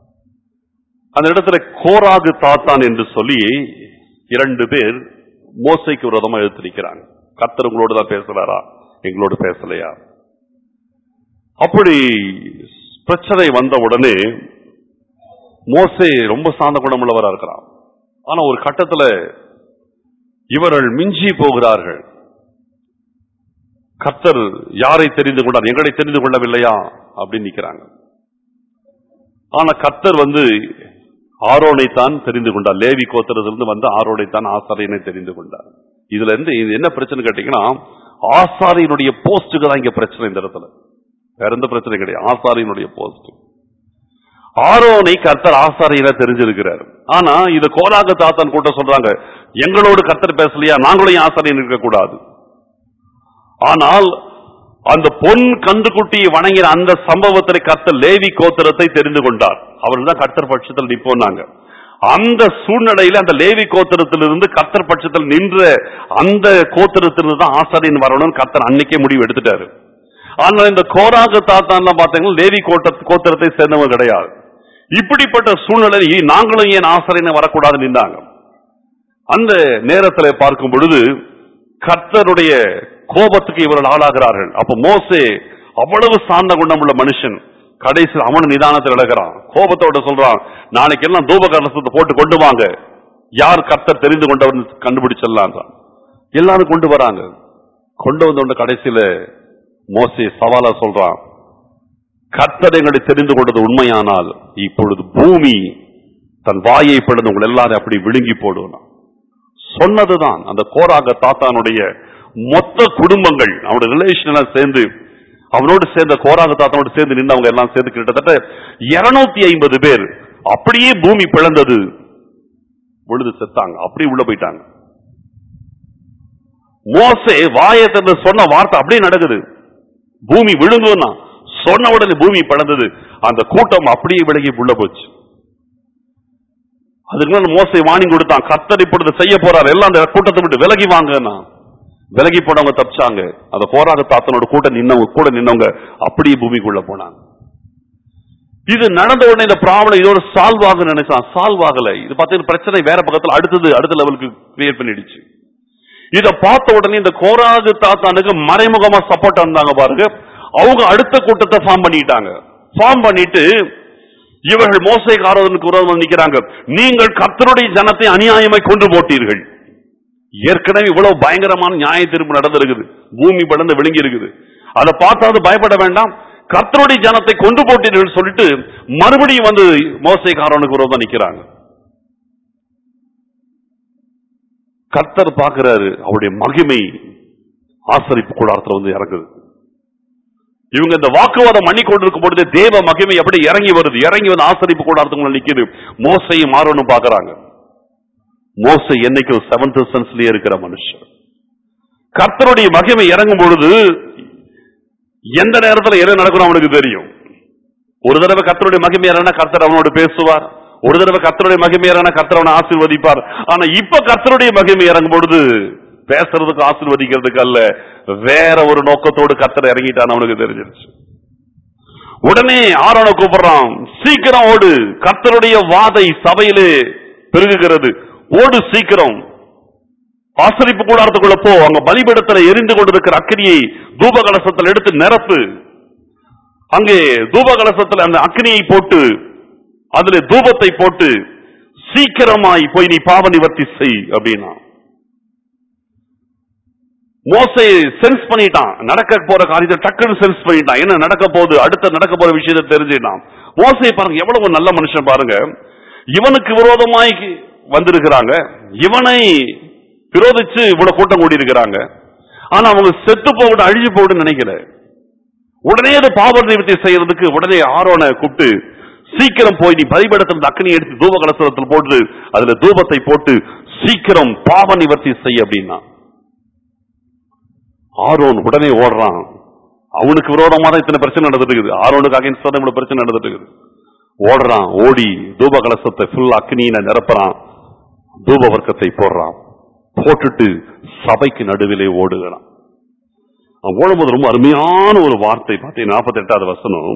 அந்த இடத்துல கோராகு தாத்தான் என்று சொல்லி இரண்டு பேர் மோசைக்கு விரோதமா எழுத்திருக்கிறாங்க கர்த்தர் உங்களோடு தான் பேசுறாரா எங்களோடு பேசலையா அப்படி பிரச்சனை வந்த உடனே மோசே ரொம்ப சாந்த குணமுள்ளவரா இருக்கிறான் ஆனா ஒரு கட்டத்துல இவர்கள் மிஞ்சி போகிறார்கள் கர்த்தர் யாரை தெரிந்து கொண்டார் எங்களை தெரிந்து கொள்ளவில்லையா அப்படின்னு நிக்கிறாங்க ஆனா கர்த்தர் வந்து ஆரோனை தான் தெரிந்து கொண்டார் லேவி கோத்திரத்திலிருந்து வந்து ஆரோனை தான் ஆசாரியனை தெரிந்து கொண்டார் இதுல இருந்து இது என்ன பிரச்சனை கேட்டீங்கன்னா ஆசாரியனுடைய போஸ்டுக்கு தான் இங்க பிரச்சனை இந்த இடத்துல வேற எந்த பிரச்சனை கிடையாது ஆசாரியனுடைய போஸ்ட் ஆரோனை கர்த்தர் ஆசாரியனை தெரிஞ்சிருக்கிறார் ஆனா இது கோலாக தாத்தான் கூட்ட சொல்றாங்க எங்களோடு கர்த்தர் பேசலையா நாங்களும் ஏன் ஆசாரியன் இருக்கக்கூடாது ஆனால் அந்த பொன் கன்றுக்குட்டியை வணங்கின அந்த சம்பவத்தில் கர்த்தர் லேவி கோத்திரத்தை தெரிந்து கொண்டார் அவர்கள் தான் கர்த்தர் பட்சத்தில் நிப்போனாங்க அந்த சூழ்நிலையில அந்த லேவி கோத்திரத்திலிருந்து கர்த்தர் பட்சத்தில் நின்ற அந்த கோத்திரத்திலிருந்து தான் ஆசாரியன் வரணும்னு கர்த்தர் அன்னைக்கே முடிவு எடுத்துட்டாரு ஆனால் இந்த கோராக தாத்தான்லாம் பார்த்தீங்கன்னா லேவி கோட்ட கோத்திரத்தை சேர்ந்தவங்க கிடையாது இப்படிப்பட்ட சூழ்நிலையில் நாங்களும் ஏன் ஆசிரியனை வரக்கூடாது நின்றாங்க அந்த நேரத்தில் பார்க்கும் பொழுது கர்த்தருடைய கோபத்துக்கு இவர்கள் ஆளாகிறார்கள் அப்ப மோசே அவ்வளவு சார்ந்த குணமுள்ள மனுஷன் கடைசியில் அவன் நிதானத்தில் இழக்கிறான் கோபத்தோட சொல்றான் நாளைக்கு எல்லாம் தூப கலசத்தை போட்டு கொண்டு வாங்க யார் கர்த்தர் தெரிந்து கொண்டவன் கண்டுபிடிச்சிடலாம் எல்லாரும் கொண்டு வராங்க கொண்டு வந்த கடைசியில மோசே சவாலா சொல்றான் கர்த்தர் எங்களை தெரிந்து கொண்டது உண்மையானால் இப்பொழுது பூமி தன் வாயை பிளந்து உங்களை எல்லாரும் அப்படி விழுங்கி போடும் சொன்னதுதான் அந்த கோராக தாத்தானுடைய மொத்த குடும்பங்கள் அவனோட ரிலேஷன் எல்லாம் சேர்ந்து அவனோடு சேர்ந்த கோராக தாத்தானோடு சேர்ந்து நின்றவங்க எல்லாம் சேர்ந்து கிட்டத்தட்ட இருநூத்தி ஐம்பது பேர் அப்படியே பூமி பிளந்தது பொழுது செத்தாங்க அப்படி உள்ள போயிட்டாங்க மோசே வாயை திறந்து சொன்ன வார்த்தை அப்படியே நடக்குது பூமி விழுங்கும்னா சொன்ன உடனே பூமி பிளந்தது அந்த கூட்டம் அப்படியே விலகி உள்ள போச்சு அதுக்கு மேல மோசை வாணி கொடுத்தான் கத்தர் இப்பொழுது செய்ய போறார் எல்லாம் அந்த கூட்டத்தை விட்டு விலகி வாங்கன்னா விலகி போனவங்க தப்பிச்சாங்க அந்த போராக தாத்தனோட கூட்டம் நின்னவங்க கூட நின்னவங்க அப்படியே பூமிக்குள்ள போனாங்க இது நடந்த உடனே இந்த ப்ராப்ளம் இதோட சால்வ் ஆகும் நினைச்சான் சால்வ் ஆகல இது பார்த்தீங்கன்னா பிரச்சனை வேற பக்கத்துல அடுத்தது அடுத்த லெவலுக்கு கிரியேட் பண்ணிடுச்சு இத பார்த்த உடனே இந்த கோராகு தாத்தானுக்கு மறைமுகமா சப்போர்ட் வந்தாங்க பாருங்க அவங்க அடுத்த கூட்டத்தை ஃபார்ம் பண்ணிட்டாங்க ஃபார்ம் பண்ணிட்டு இவர்கள் மோசைக்காரனுக்கு விரோதம் நிக்கிறாங்க நீங்கள் கர்த்தருடைய ஜனத்தை அநியாயமாய் கொண்டு போட்டீர்கள் ஏற்கனவே இவ்வளவு பயங்கரமான நியாய தீர்ப்பு நடந்திருக்குது பூமி படந்து விழுங்கி இருக்குது அதை பார்த்தாவது பயப்பட வேண்டாம் கர்த்தருடைய ஜனத்தை கொண்டு போட்டீர்கள் சொல்லிட்டு மறுபடியும் வந்து மோசைக்காரனுக்கு விரோதம் நிக்கிறாங்க கர்த்தர் பார்க்கிறாரு அவருடைய மகிமை ஆசரிப்பு கூடாரத்துல வந்து இறங்குது இவங்க இந்த வாக்குவாதம் பண்ணி கொண்டிருக்கும் பொழுது தேவ மகிமை எப்படி இறங்கி வருது இறங்கி வந்து ஆசரிப்பு கூடாரத்துக்குள்ள நிக்குது மோசையும் மாறணும் பாக்குறாங்க மோசை என்னைக்கும் செவன்த் சென்ஸ்லயே இருக்கிற மனுஷன் கர்த்தருடைய மகிமை இறங்கும் பொழுது எந்த நேரத்துல என்ன நடக்கணும் அவனுக்கு தெரியும் ஒரு தடவை கர்த்தருடைய மகிமை இறங்கினா கர்த்தர் அவனோடு பேசுவார் ஒரு தடவை கர்த்தருடைய மகிமை இறங்கினா கர்த்தரவனை ஆசீர்வதிப்பார் ஆனா இப்ப கர்த்தருடைய மகிமை இறங்கும் பொழுது பேசுறதுக்கு ஆசீர்வதிக்கிறதுக்கு அல்ல வேற ஒரு நோக்கத்தோடு கர்த்தர் இறங்கிட்டான்னு அவனுக்கு தெரிஞ்சிருச்சு உடனே ஆரோனை கூப்பிடுறான் சீக்கிரம் ஓடு கர்த்தருடைய வாதை சபையிலே பெருகுகிறது ஓடு சீக்கிரம் ஆசரிப்பு கூடாரத்துக்குள்ள போ அங்க பலிபீடத்துல எரிந்து கொண்டிருக்கிற அக்கினியை தூப கலசத்தில் எடுத்து நிரப்பு அங்கே தூப கலசத்துல அந்த அக்கினியை போட்டு அதுல தூபத்தை போட்டு சீக்கிரமாய் போய் நீ பாவ நிவர்த்தி செய் அப்படின்னா மோசை சென்ஸ் பண்ணிட்டான் நடக்க போற காரியத்தை டக்குன்னு சென்ஸ் பண்ணிட்டான் என்ன நடக்க போகுது அடுத்த நடக்க போற விஷயத்தை தெரிஞ்சுட்டான் மோசை பாருங்க எவ்வளவு நல்ல மனுஷன் பாருங்க இவனுக்கு விரோதமாய் வந்திருக்கிறாங்க இவனை விரோதிச்சு இவ்வளவு கூட்டம் கூடி இருக்கிறாங்க ஆனா அவங்க செத்து போகட்டும் அழிஞ்சு போகணும்னு நினைக்கல உடனே அது பாவ நிவர்த்தி செய்யறதுக்கு உடனே ஆரோனை கூப்பிட்டு சீக்கிரம் போய் நீ பலிபடத்தில் அக்னி எடுத்து தூப கலசத்தில் போட்டு அதுல தூபத்தை போட்டு சீக்கிரம் பாவ நிவர்த்தி செய் அப்படின்னா ஆரோன் உடனே ஓடுறான் அவனுக்கு விரோதமா தான் இத்தனை பிரச்சனை நடந்துட்டு இருக்குது ஆரோனுக்கு அகைன்ஸ்டா தான் இவ்வளவு பிரச்சனை நடந்துட்டு இருக்குது ஓடுறான் ஓடி தூப கலசத்தை ஃபுல் அக்னியில நிரப்புறான் தூப வர்க்கத்தை போடுறான் போட்டுட்டு சபைக்கு நடுவிலே ஓடுகிறான் அவன் ஓடும்போது ரொம்ப அருமையான ஒரு வார்த்தை பார்த்தீங்கன்னா நாற்பத்தி எட்டாவது வசனம்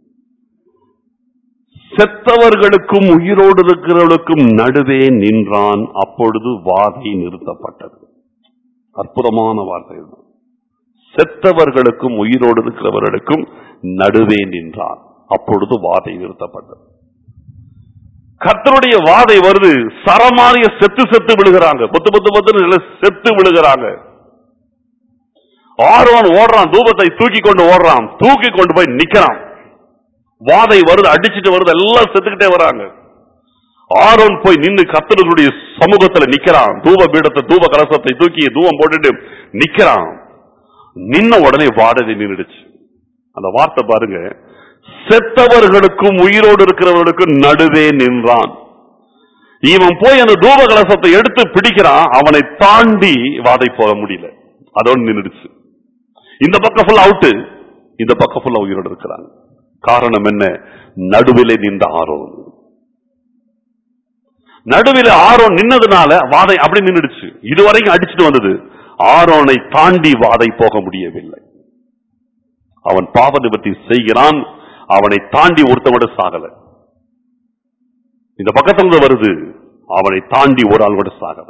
செத்தவர்களுக்கும் உயிரோடு இருக்கிறவர்களுக்கும் நடுவே நின்றான் அப்பொழுது வாதை நிறுத்தப்பட்டது அற்புதமான வார்த்தை இதுதான். செத்தவர்களுக்கும் உயிரோடு இருக்கிறவர்களுக்கும் நடுவே நின்றான் அப்பொழுது வாதை நிறுத்தப்பட்டது கர்த்தருடைய வாதை வருது சரமாரிய செத்து செத்து விழுகிறாங்க பொத்து பொத்து பொத்து நல்ல செத்து விழுகிறாங்க ஆர்வன் ஓடுறான் தூபத்தை தூக்கி கொண்டு ஓடுறான் தூக்கி கொண்டு போய் நிக்கிறான் வாதை வருது அடிச்சிட்டு வருது எல்லாம் செத்துக்கிட்டே வராங்க ஆரோன் போய் நின்னு கர்த்தருடைய சமூகத்துல நிக்கிறான் தூப பீடத்தை தூப கலசத்தை தூக்கி தூபம் போட்டுட்டு நிக்கிறான் நின்ன உடனே வாடகை நின்றுடுச்சு அந்த வார்த்தை பாருங்க செத்தவர்களுக்கும் உயிரோடு இருக்கிறவர்களுக்கும் நடுவே நின்றான் இவன் போய் அந்த தூப கலசத்தை எடுத்து பிடிக்கிறான் அவனை தாண்டி வாதை போக முடியல அதோடு நின்றுடுச்சு இந்த பக்கம் ஃபுல் அவுட்டு இந்த பக்கம் ஃபுல்லா உயிரோடு இருக்கிறாங்க காரணம் என்ன நடுவிலே நின்ற ஆரோன் நடுவில் ஆரோன் நின்னதுனால வாதை அப்படி நின்றுடுச்சு இதுவரைக்கும் அடிச்சுட்டு வந்தது ஆரோனை தாண்டி வாதை போக முடியவில்லை அவன் பாவ நிவர்த்தி செய்கிறான் அவனை தாண்டி ஒருத்தவட சாகல இந்த பக்கத்துல வருது அவனை தாண்டி ஒரு ஆள் கூட சாகல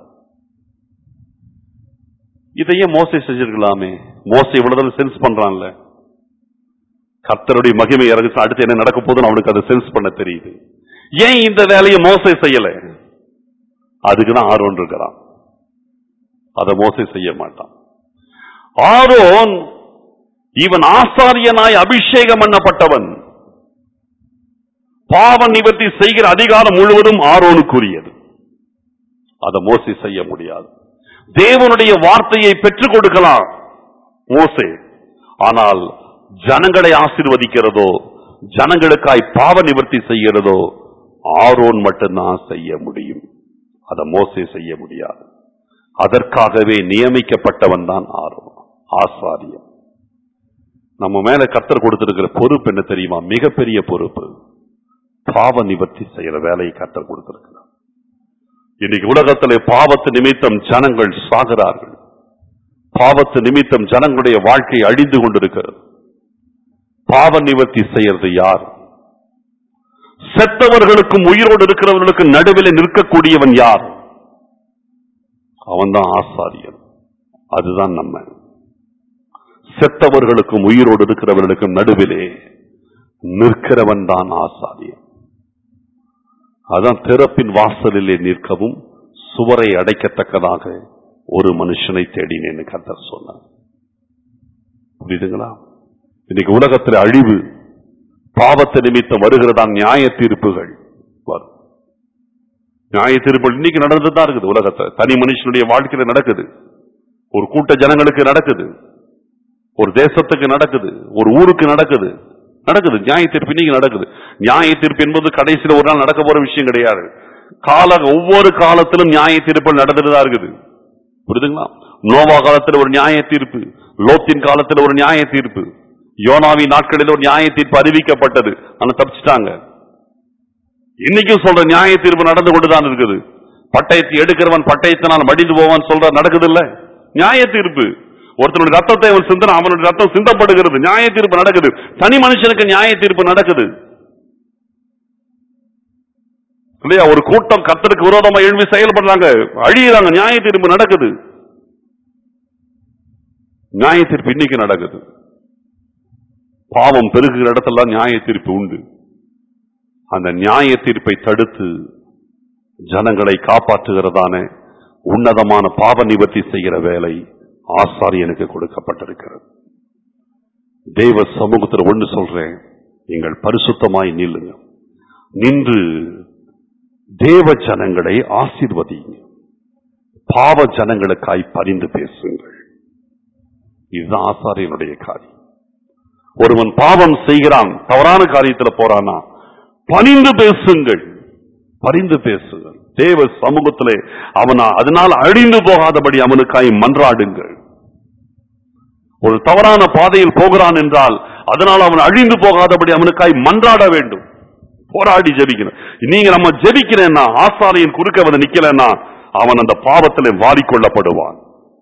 இதையே மோசை செஞ்சிருக்கலாமே மோசை இவ்வளவு சென்ஸ் பண்றான்ல கர்த்தருடைய மகிமை இறங்குச்சு அடுத்து என்ன நடக்க போதுன்னு அவனுக்கு அதை சென்ஸ் பண்ண தெரியுது ஏன் இந்த வேலையை மோசை செய்யல அதுக்குதான் ஆரோன் இருக்கிறான் அதை மோசை செய்ய மாட்டான் ஆரோன் இவன் ஆசாரியனாய் அபிஷேகம் பண்ணப்பட்டவன் பாவ நிவர்த்தி செய்கிற அதிகாரம் முழுவதும் ஆரோனுக்குரியது அதை மோசை செய்ய முடியாது தேவனுடைய வார்த்தையை பெற்றுக் கொடுக்கலாம் மோசே ஆனால் ஜனங்களை ஆசீர்வதிக்கிறதோ ஜனங்களுக்காய் பாவ நிவர்த்தி செய்கிறதோ ஆரோன் மட்டும்தான் செய்ய முடியும் அதை மோசே செய்ய முடியாது அதற்காகவே நியமிக்கப்பட்டவன் தான் ஆரோன் ஆசாரியம் நம்ம மேல கத்தர் கொடுத்திருக்கிற பொறுப்பு என்ன தெரியுமா மிகப்பெரிய பொறுப்பு பாவ நிவர்த்தி செய்யற வேலையை கத்தர் கொடுத்திருக்கிறார் இன்னைக்கு உலகத்திலே பாவத்து நிமித்தம் ஜனங்கள் சாகிறார்கள் பாவத்து நிமித்தம் ஜனங்களுடைய வாழ்க்கை அழிந்து கொண்டிருக்கிறது பாவ நிவர்த்தி செய்யறது யார் செத்தவர்களுக்கும் உயிரோடு இருக்கிறவர்களுக்கும் நடுவில் நிற்கக்கூடியவன் யார் அவன்தான் ஆசாரியன் அதுதான் நம்ம செத்தவர்களுக்கும் உயிரோடு இருக்கிறவர்களுக்கும் நடுவிலே நிற்கிறவன் தான் ஆசாரியன் அதான் திறப்பின் வாசலிலே நிற்கவும் சுவரை அடைக்கத்தக்கதாக ஒரு மனுஷனை தேடினேன்னு கர்த்தர் சொன்னார் புரியுதுங்களா இன்னைக்கு உலகத்தில் அழிவு பாவத்தை நிமித்தம் வருகிறதா நியாய தீர்ப்புகள் வரும் நியாய தீர்ப்புகள் இன்னைக்கு நடந்துட்டு தான் இருக்குது உலகத்தை தனி மனுஷனுடைய வாழ்க்கையில நடக்குது ஒரு கூட்ட ஜனங்களுக்கு நடக்குது ஒரு தேசத்துக்கு நடக்குது ஒரு ஊருக்கு நடக்குது நடக்குது நியாய தீர்ப்பு இன்னைக்கு நடக்குது நியாய தீர்ப்பு என்பது கடைசியில ஒரு நாள் நடக்க போற விஷயம் கிடையாது கால ஒவ்வொரு காலத்திலும் நியாய தீர்ப்பு நடந்துட்டு தான் இருக்குது புரியுதுங்களா நோவா காலத்துல ஒரு நியாய தீர்ப்பு லோத்தின் காலத்துல ஒரு நியாய தீர்ப்பு யோனாவி நாட்களில் ஒரு நியாய தீர்ப்பு அறிவிக்கப்பட்டது ஆனா தப்பிச்சிட்டாங்க இன்னைக்கும் சொல்ற நியாய தீர்ப்பு நடந்து கொண்டுதான் இருக்குது பட்டயத்தை எடுக்கிறவன் பட்டயத்தினால் மடிந்து போவான் சொல்ற நடக்குது இல்ல நியாய தீர்ப்பு ஒருத்தனுடைய ரத்தத்தை அவன் சிந்தன அவனுடைய ரத்தம் சிந்தப்படுகிறது நியாய தீர்ப்பு நடக்குது தனி மனுஷனுக்கு நியாய தீர்ப்பு நடக்குது இல்லையா ஒரு கூட்டம் கத்தருக்கு விரோதமா எழுப்பி செயல்படுறாங்க அழியிறாங்க நியாய தீர்ப்பு நடக்குது நியாய தீர்ப்பு இன்னைக்கு நடக்குது பாவம் பெருகுகிற இடத்துல நியாய தீர்ப்பு உண்டு அந்த நியாய தீர்ப்பை தடுத்து ஜனங்களை காப்பாற்றுகிறதான உன்னதமான பாவ நிவர்த்தி செய்கிற வேலை ஆசாரியனுக்கு கொடுக்கப்பட்டிருக்கிறது தேவ சமூகத்தில் ஒன்று சொல்றேன் நீங்கள் பரிசுத்தமாய் நில்லுங்க நின்று தேவ ஜனங்களை ஆசீர்வதிங்க பாவ ஜனங்களுக்காய் பரிந்து பேசுங்கள் இதுதான் ஆசாரியனுடைய காரியம் ஒருவன் பாவம் செய்கிறான் தவறான காரியத்துல போறானா பணிந்து பேசுங்கள் பரிந்து பேசுங்கள் தேவ சமூகத்திலே அவன் அதனால் அழிந்து போகாதபடி அவனுக்காய் மன்றாடுங்கள் ஒரு தவறான பாதையில் போகிறான் என்றால் அதனால் அவன் அழிந்து போகாதபடி அவனுக்காய் மன்றாட வேண்டும் போராடி ஜெபிக்கணும் நீங்க நம்ம ஜெபிக்கிறேன்னா ஆசாரியின் குறுக்க வந்து நிக்கலன்னா அவன் அந்த பாவத்திலே வாரிக்கொள்ளப்படுவான்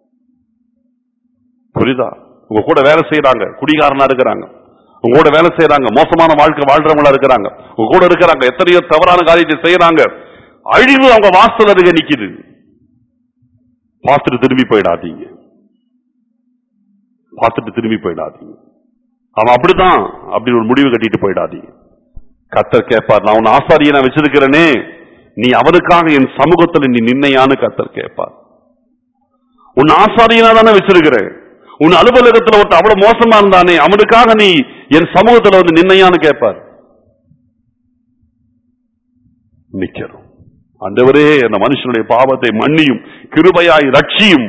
புரியுதா உங்க கூட வேலை செய்யறாங்க குடிகாரனா இருக்கிறாங்க உங்க கூட வேலை செய்யறாங்க மோசமான வாழ்க்கை வாழ்றவங்களா இருக்கிறாங்க உங்க கூட இருக்கிறாங்க எத்தனையோ தவறான காரியத்தை செய்யறாங்க அழிவு அவங்க வாசல் அருகே நிக்குது பார்த்துட்டு திரும்பி போயிடாதீங்க பார்த்துட்டு திரும்பி போயிடாதீங்க அவன் அப்படித்தான் அப்படி ஒரு முடிவு கட்டிட்டு போயிடாதீங்க கத்தர் கேட்பார் நான் உன் ஆசாரியை நான் வச்சிருக்கிறேனே நீ அவனுக்காக என் சமூகத்தில் நீ நின்னையான்னு கத்தர் கேட்பார் உன் ஆசாரியனா தானே வச்சிருக்கிறேன் உன் அலுவலகத்துல ஒருத்தன் அவ்வளவு மோசமா இருந்தானே அவனுக்காக நீ என் சமூகத்துல வந்து நின்னையான்னு கேட்பார் நிக்கிறோம் ஆண்டவரே அந்த மனுஷனுடைய பாவத்தை மன்னியும் கிருபையாய் ரட்சியும்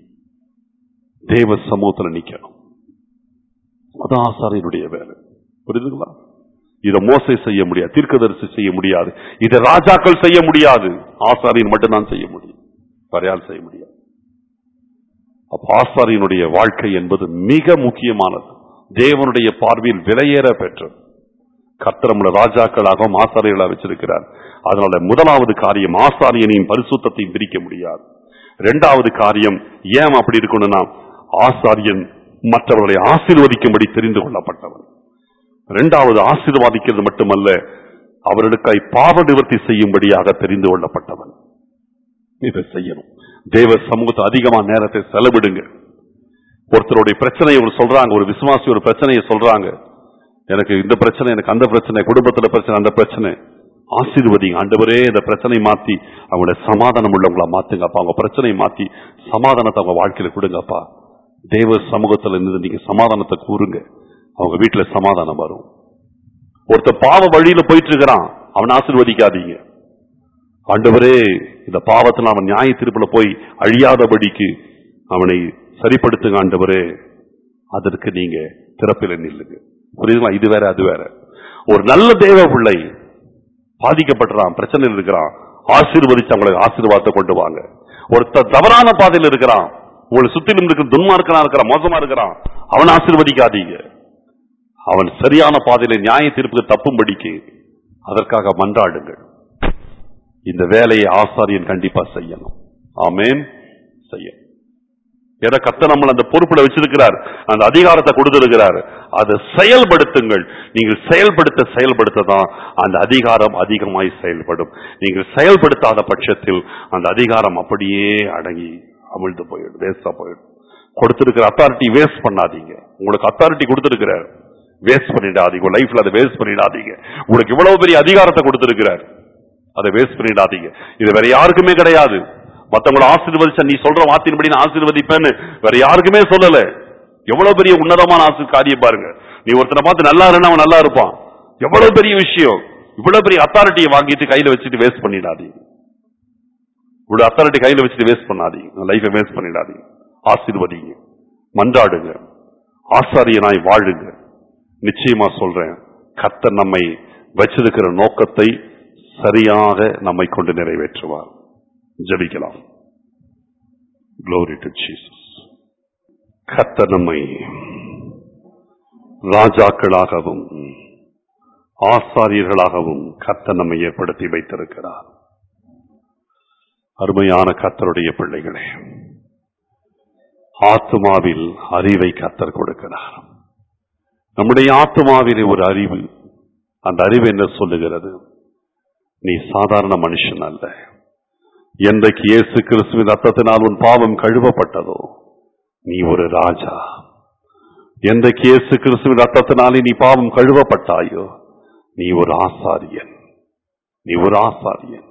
தேவ சமூகத்துல நிக்கணும் அதான் ஆசாரியனுடைய வேலை புரியுதுங்களா இதை மோசை செய்ய முடியாது தீர்க்கதரிசி செய்ய முடியாது இதை ராஜாக்கள் செய்ய முடியாது ஆசாரியன் மட்டும்தான் செய்ய முடியும் வேற யாரும் செய்ய முடியாது அப்ப ஆசாரியனுடைய வாழ்க்கை என்பது மிக முக்கியமானது தேவனுடைய பார்வையில் விலையேற பெற்றது கர்த்தர் நம்மள ராஜாக்களாகவும் ஆசாரியர்களாக வச்சிருக்கிறார் அதனால முதலாவது காரியம் ஆசாரியனையும் பரிசுத்தத்தையும் பிரிக்க முடியாது இரண்டாவது காரியம் ஏன் அப்படி இருக்கணும்னா ஆசாரியன் மற்றவர்களை ஆசீர்வதிக்கும்படி தெரிந்து கொள்ளப்பட்டவன் இரண்டாவது ஆசீர்வாதிக்கிறது மட்டுமல்ல அவர்களுக்காய் பாவ நிவர்த்தி செய்யும்படியாக தெரிந்து கொள்ளப்பட்டவன் இதை செய்யணும் தேவ சமூகத்தை அதிகமா நேரத்தை செலவிடுங்க ஒருத்தருடைய பிரச்சனையை ஒரு சொல்றாங்க ஒரு விசுவாசி ஒரு பிரச்சனையை சொல்றாங்க எனக்கு இந்த பிரச்சனை எனக்கு அந்த பிரச்சனை குடும்பத்துல பிரச்சனை அந்த பிரச்சனை ஆசீர்வதிங்க ஆண்டவரே இந்த பிரச்சனையை மாத்தி அவங்களோட சமாதானம் உள்ளவங்களா மாத்துங்கப்பா அவங்க பிரச்சனையை மாத்தி சமாதானத்தை அவங்க வாழ்க்கையில கொடுங்கப்பா தேவ சமூகத்துல இருந்து நீங்க சமாதானத்தை கூறுங்க அவங்க வீட்டுல சமாதானம் வரும் ஒருத்தர் பாவ வழியில போயிட்டு இருக்கிறான் அவனை ஆசீர்வதிக்காதீங்க ஆண்டவரே இந்த பாவத்தில் அவன் நியாய தீர்ப்புல போய் அழியாதபடிக்கு அவனை சரிப்படுத்துங்க ஆண்டவரே அதற்கு நீங்க திறப்பில நில்லுங்க புரியுதுங்களா இது வேற அது வேற ஒரு நல்ல தேவ பிள்ளை பாதிக்கப்பட்டுறான் பிரச்சனையில் இருக்கிறான் ஆசீர்வதிச்சு அவங்களை ஆசீர்வாதத்தை கொண்டு வாங்க ஒருத்தர் தவறான பாதையில் இருக்கிறான் உங்களை சுத்திலும் இருக்கிற துன்மார்க்கனா இருக்கிறான் மோசமா இருக்கிறான் அவன் ஆசீர்வதிக்காதீங்க அவன் சரியான பாதையில நியாய தீர்ப்புக்கு தப்பும்படிக்கு அதற்காக மன்றாடுங்கள் இந்த வேலையை ஆசாரியன் கண்டிப்பா செய்யணும் ஆமேன் செய்ய ஏதோ கத்த நம்மள அந்த பொறுப்புல வச்சிருக்கிறார் அந்த அதிகாரத்தை கொடுத்திருக்கிறார் அதை செயல்படுத்துங்கள் நீங்கள் செயல்படுத்த செயல்படுத்த தான் அந்த அதிகாரம் அதிகமாய் செயல்படும் நீங்கள் செயல்படுத்தாத பட்சத்தில் அந்த அதிகாரம் அப்படியே அடங்கி அமிழ்ந்து போயிடும் வேஸ்டா போயிடும் கொடுத்திருக்கிற அத்தாரிட்டி வேஸ்ட் பண்ணாதீங்க உங்களுக்கு அத்தாரிட்டி கொடுத்திருக்கிறார் வேஸ்ட் பண்ணிடாதீங்க உங்க லைஃப்ல அதை வேஸ்ட் பண்ணிடாதீங்க உங்களுக்கு இவ்வளவு பெரிய அதிகாரத்தை கொடுத்திருக்கிறார் அதை வேஸ்ட் பண்ணிடாதீங்க இது வேற யாருக்குமே கிடையாது மத்தவங்கள ஆசீர்வதிச்சா நீ சொல்ற வார்த்தையின்படி நான் ஆசீர்வதிப்பேன்னு வேற யாருக்குமே சொல்லல எவ்வளவு பெரிய உன்னதமான ஆசீர் காரியம் பாருங்க நீ ஒருத்தனை பார்த்து நல்லா இருந்தா அவன் நல்லா இருப்பான் எவ்வளவு பெரிய விஷயம் இவ்வளவு பெரிய அத்தாரிட்டியை வாங்கிட்டு கையில வச்சுட்டு வேஸ்ட் பண்ணிடாதீங்க இவ்வளவு அத்தாரிட்டி கையில வச்சுட்டு வேஸ்ட் பண்ணாதீங்க லைஃபை வேஸ்ட் பண்ணிடாதீங்க ஆசீர்வதிங்க மன்றாடுங்க ஆசாரியனாய் வாழுங்க நிச்சயமா சொல்றேன் கர்த்தர் நம்மை வச்சிருக்கிற நோக்கத்தை சரியாக நம்மை கொண்டு நிறைவேற்றுவார் ஜெபிக்கலாம் Glory to Jesus. கர்த்தர் நம்மை ராஜாக்களாகவும் ஆசாரியர்களாகவும் கர்த்தர் நம்மை ஏற்படுத்தி வைத்திருக்கிறார் அருமையான கர்த்தருடைய பிள்ளைகளே ஆத்துமாவில் அறிவை கர்த்தர் கொடுக்கிறார் நம்முடைய ஆத்துமாவிலே ஒரு அறிவு அந்த அறிவு என்ன சொல்லுகிறது நீ சாதாரண மனுஷன் அல்ல என்றைக்கு இயேசு கிறிஸ்துவின் ரத்தத்தினால் உன் பாவம் கழுவப்பட்டதோ நீ ஒரு ராஜா என்றைக்கு இயேசு கிறிஸ்துவின் ரத்தத்தினாலே நீ பாவம் கழுவப்பட்டாயோ நீ ஒரு ஆசாரியன் நீ ஒரு ஆசாரியன்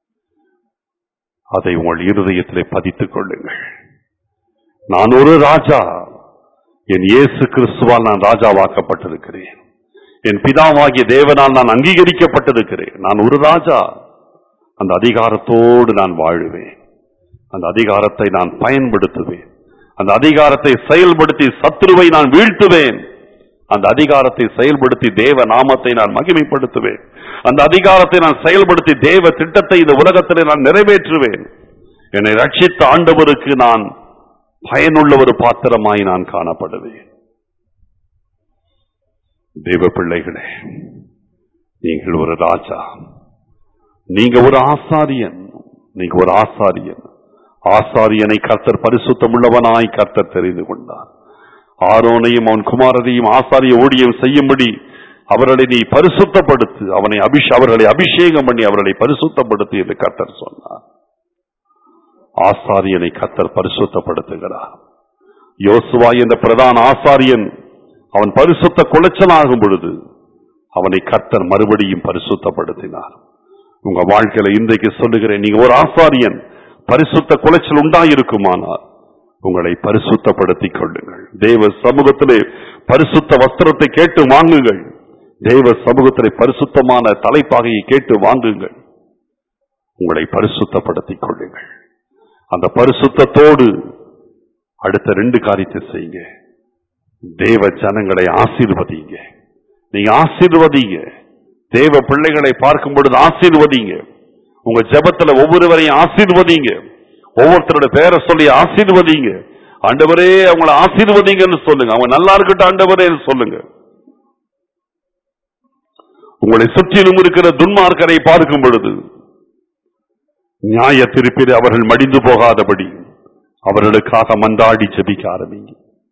அதை உங்கள் இருதயத்திலே பதித்துக் கொள்ளுங்கள் நான் ஒரு ராஜா என் இயேசு கிறிஸ்துவால் நான் ராஜாவாக்கப்பட்டிருக்கிறேன் என் பிதாவாகிய தேவனால் நான் அங்கீகரிக்கப்பட்டிருக்கிறேன் நான் ஒரு ராஜா அந்த அதிகாரத்தோடு நான் வாழுவேன் அந்த அதிகாரத்தை நான் பயன்படுத்துவேன் அந்த அதிகாரத்தை செயல்படுத்தி சத்துருவை நான் வீழ்த்துவேன் அந்த அதிகாரத்தை செயல்படுத்தி தேவ நாமத்தை நான் மகிமைப்படுத்துவேன் அந்த அதிகாரத்தை நான் செயல்படுத்தி தேவ திட்டத்தை இந்த உலகத்திலே நான் நிறைவேற்றுவேன் என்னை ரட்சித்த ஆண்டவருக்கு நான் பயனுள்ள ஒரு பாத்திரமாய் நான் காணப்படுவேன் தேவ பிள்ளைகளே நீங்கள் ஒரு ராஜா நீங்க ஒரு ஆசாரியன் நீங்க ஒரு ஆசாரியன் ஆசாரியனை கர்த்தர் பரிசுத்தம் உள்ளவனாய் கர்த்தர் தெரிந்து கொண்டார் ஆரோனையும் அவன் குமாரரையும் ஆசாரிய ஊழியம் செய்யும்படி அவர்களை நீ பரிசுத்தப்படுத்து அவனை அபிஷ அவர்களை அபிஷேகம் பண்ணி அவர்களை பரிசுத்தப்படுத்து என்று கர்த்தர் சொன்னார் ஆசாரியனை கர்த்தர் பரிசுத்தப்படுத்துகிறார் யோசுவா என்ற பிரதான ஆசாரியன் அவன் பரிசுத்த குலைச்சலாகும் பொழுது அவனை கர்த்தர் மறுபடியும் பரிசுத்தப்படுத்தினார் உங்க வாழ்க்கையில இன்றைக்கு சொல்லுகிறேன் நீங்க ஒரு ஆசாரியன் பரிசுத்த குலைச்சல் உண்டாயிருக்குமானால் உங்களை பரிசுத்தப்படுத்திக் கொள்ளுங்கள் தேவ சமூகத்திலே பரிசுத்த வஸ்திரத்தை கேட்டு வாங்குங்கள் தேவ சமூகத்திலே பரிசுத்தமான தலைப்பாகையை கேட்டு வாங்குங்கள் உங்களை பரிசுத்தப்படுத்திக் கொள்ளுங்கள் அந்த பரிசுத்தத்தோடு அடுத்த ரெண்டு காரியத்தை செய்யுங்க தேவ ஜனங்களை ஆசீர்வதிங்க நீங்க ஆசீர்வதிங்க தேவ பிள்ளைகளை பார்க்கும் பொழுது ஆசீர்வதிங்க உங்க ஜெபத்துல ஒவ்வொருவரையும் ஆசீர்வதிங்க ஒவ்வொருத்தரோட பேரை சொல்லி ஆசீர்வதிங்க ஆண்டவரே அவங்கள ஆசீர்வதிங்கன்னு சொல்லுங்க அவங்க நல்லா இருக்கட்டும் ஆண்டவரே சொல்லுங்க உங்களை சுற்றிலும் இருக்கிற துன்மார்க்கரை பார்க்கும் பொழுது நியாய திருப்பில் அவர்கள் மடிந்து போகாதபடி அவர்களுக்காக மன்றாடி ஜெபிக்க ஆரம்பிங்க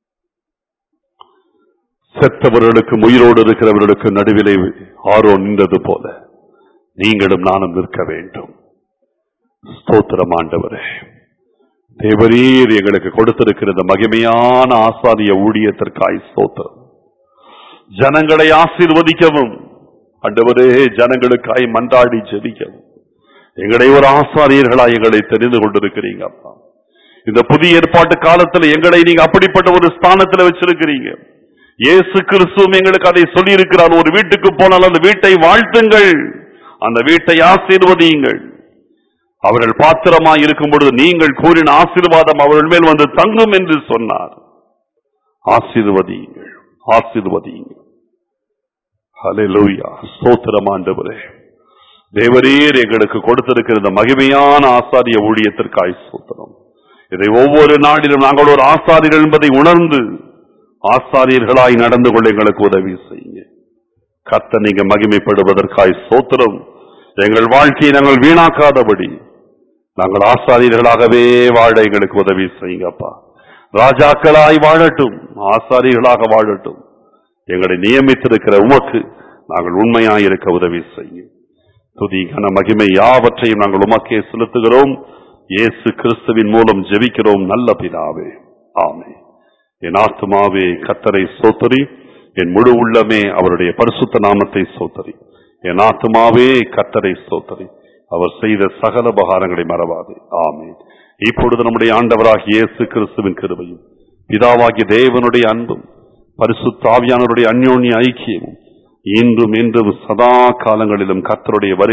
செத்தவர்களுக்கும் உயிரோடு இருக்கிறவர்களுக்கு நடுவிலே ஆரோ நின்றது போல நீங்களும் நானும் நிற்க வேண்டும் ஸ்தோத்திரம் ஆண்டவரே தேவரீர் எங்களுக்கு கொடுத்திருக்கிற இந்த மகிமையான ஆசாரிய ஊழியத்திற்காய் ஸ்தோத்திரம் ஜனங்களை ஆசீர்வதிக்கவும் ஆண்டவரே ஜனங்களுக்காய் மன்றாடி ஜெபிக்கவும் எங்களை ஒரு ஆசாரியர்களாய் எங்களை தெரிந்து கொண்டிருக்கிறீங்க அப்பா இந்த புதிய ஏற்பாட்டு காலத்துல எங்களை நீங்க அப்படிப்பட்ட ஒரு ஸ்தானத்துல வச்சிருக்கிறீங்க இயேசு கிறிஸ்துவும் எங்களுக்கு அதை சொல்லி இருக்கிறார் ஒரு வீட்டுக்கு போனால் அந்த வீட்டை வாழ்த்துங்கள் அந்த வீட்டை ஆசீர்வதியுங்கள் அவர்கள் பாத்திரமாய் இருக்கும் பொழுது நீங்கள் கூறின ஆசீர்வாதம் அவர்கள் மேல் வந்து தங்கும் என்று சொன்னார் ஆசீர்வதியுங்கள் ஆசீர்வதியுங்கள் ஹalleluya ஸ்தோத்திரம் ஆண்டவரே தேவரீர் எங்களுக்கு கொடுத்திருக்கிற இந்த மகிமையான ஆசாரிய ஊழியத்திற்காய் ஸ்தோத்திரம் இதை ஒவ்வொரு நாளிலும் நாங்கள் ஒரு ஆசாரியர்கள் என்பதை உணர்ந்து ஆசாரியர்களாய் நடந்து கொள்ள எங்களுக்கு உதவி செய்யுங்க கத்த நீங்க மகிமைப்படுவதற்காய் சோத்திரம் எங்கள் வாழ்க்கையை நாங்கள் வீணாக்காதபடி நாங்கள் ஆசாரியர்களாகவே வாழ எங்களுக்கு உதவி செய்யுங்கப்பா ராஜாக்களாய் வாழட்டும் ஆசாரியர்களாக வாழட்டும் எங்களை நியமித்திருக்கிற உமக்கு நாங்கள் உண்மையாய் இருக்க உதவி செய்யும் துதி கன மகிமை யாவற்றையும் நாங்கள் உமக்கே செலுத்துகிறோம் இயேசு கிறிஸ்துவின் மூலம் ஜெபிக்கிறோம் நல்ல பிதாவே ஆமே என் ஆத்துமாவே கத்தரை சோத்தரி என் முழு உள்ளமே அவருடைய பரிசுத்த நாமத்தை சோத்தரி என் ஆத்துமாவே கத்தரை சோத்தரி அவர் செய்த சகல உபகாரங்களை மறவாது ஆமே இப்பொழுது நம்முடைய ஆண்டவராகிய இயேசு கிறிஸ்துவின் கிருபையும் பிதாவாகிய தேவனுடைய அன்பும் பரிசுத்தாவியானவருடைய அந்யோன்ய ஐக்கியமும் இன்றும் இன்றும் சதா காலங்களிலும் கத்தருடைய வரு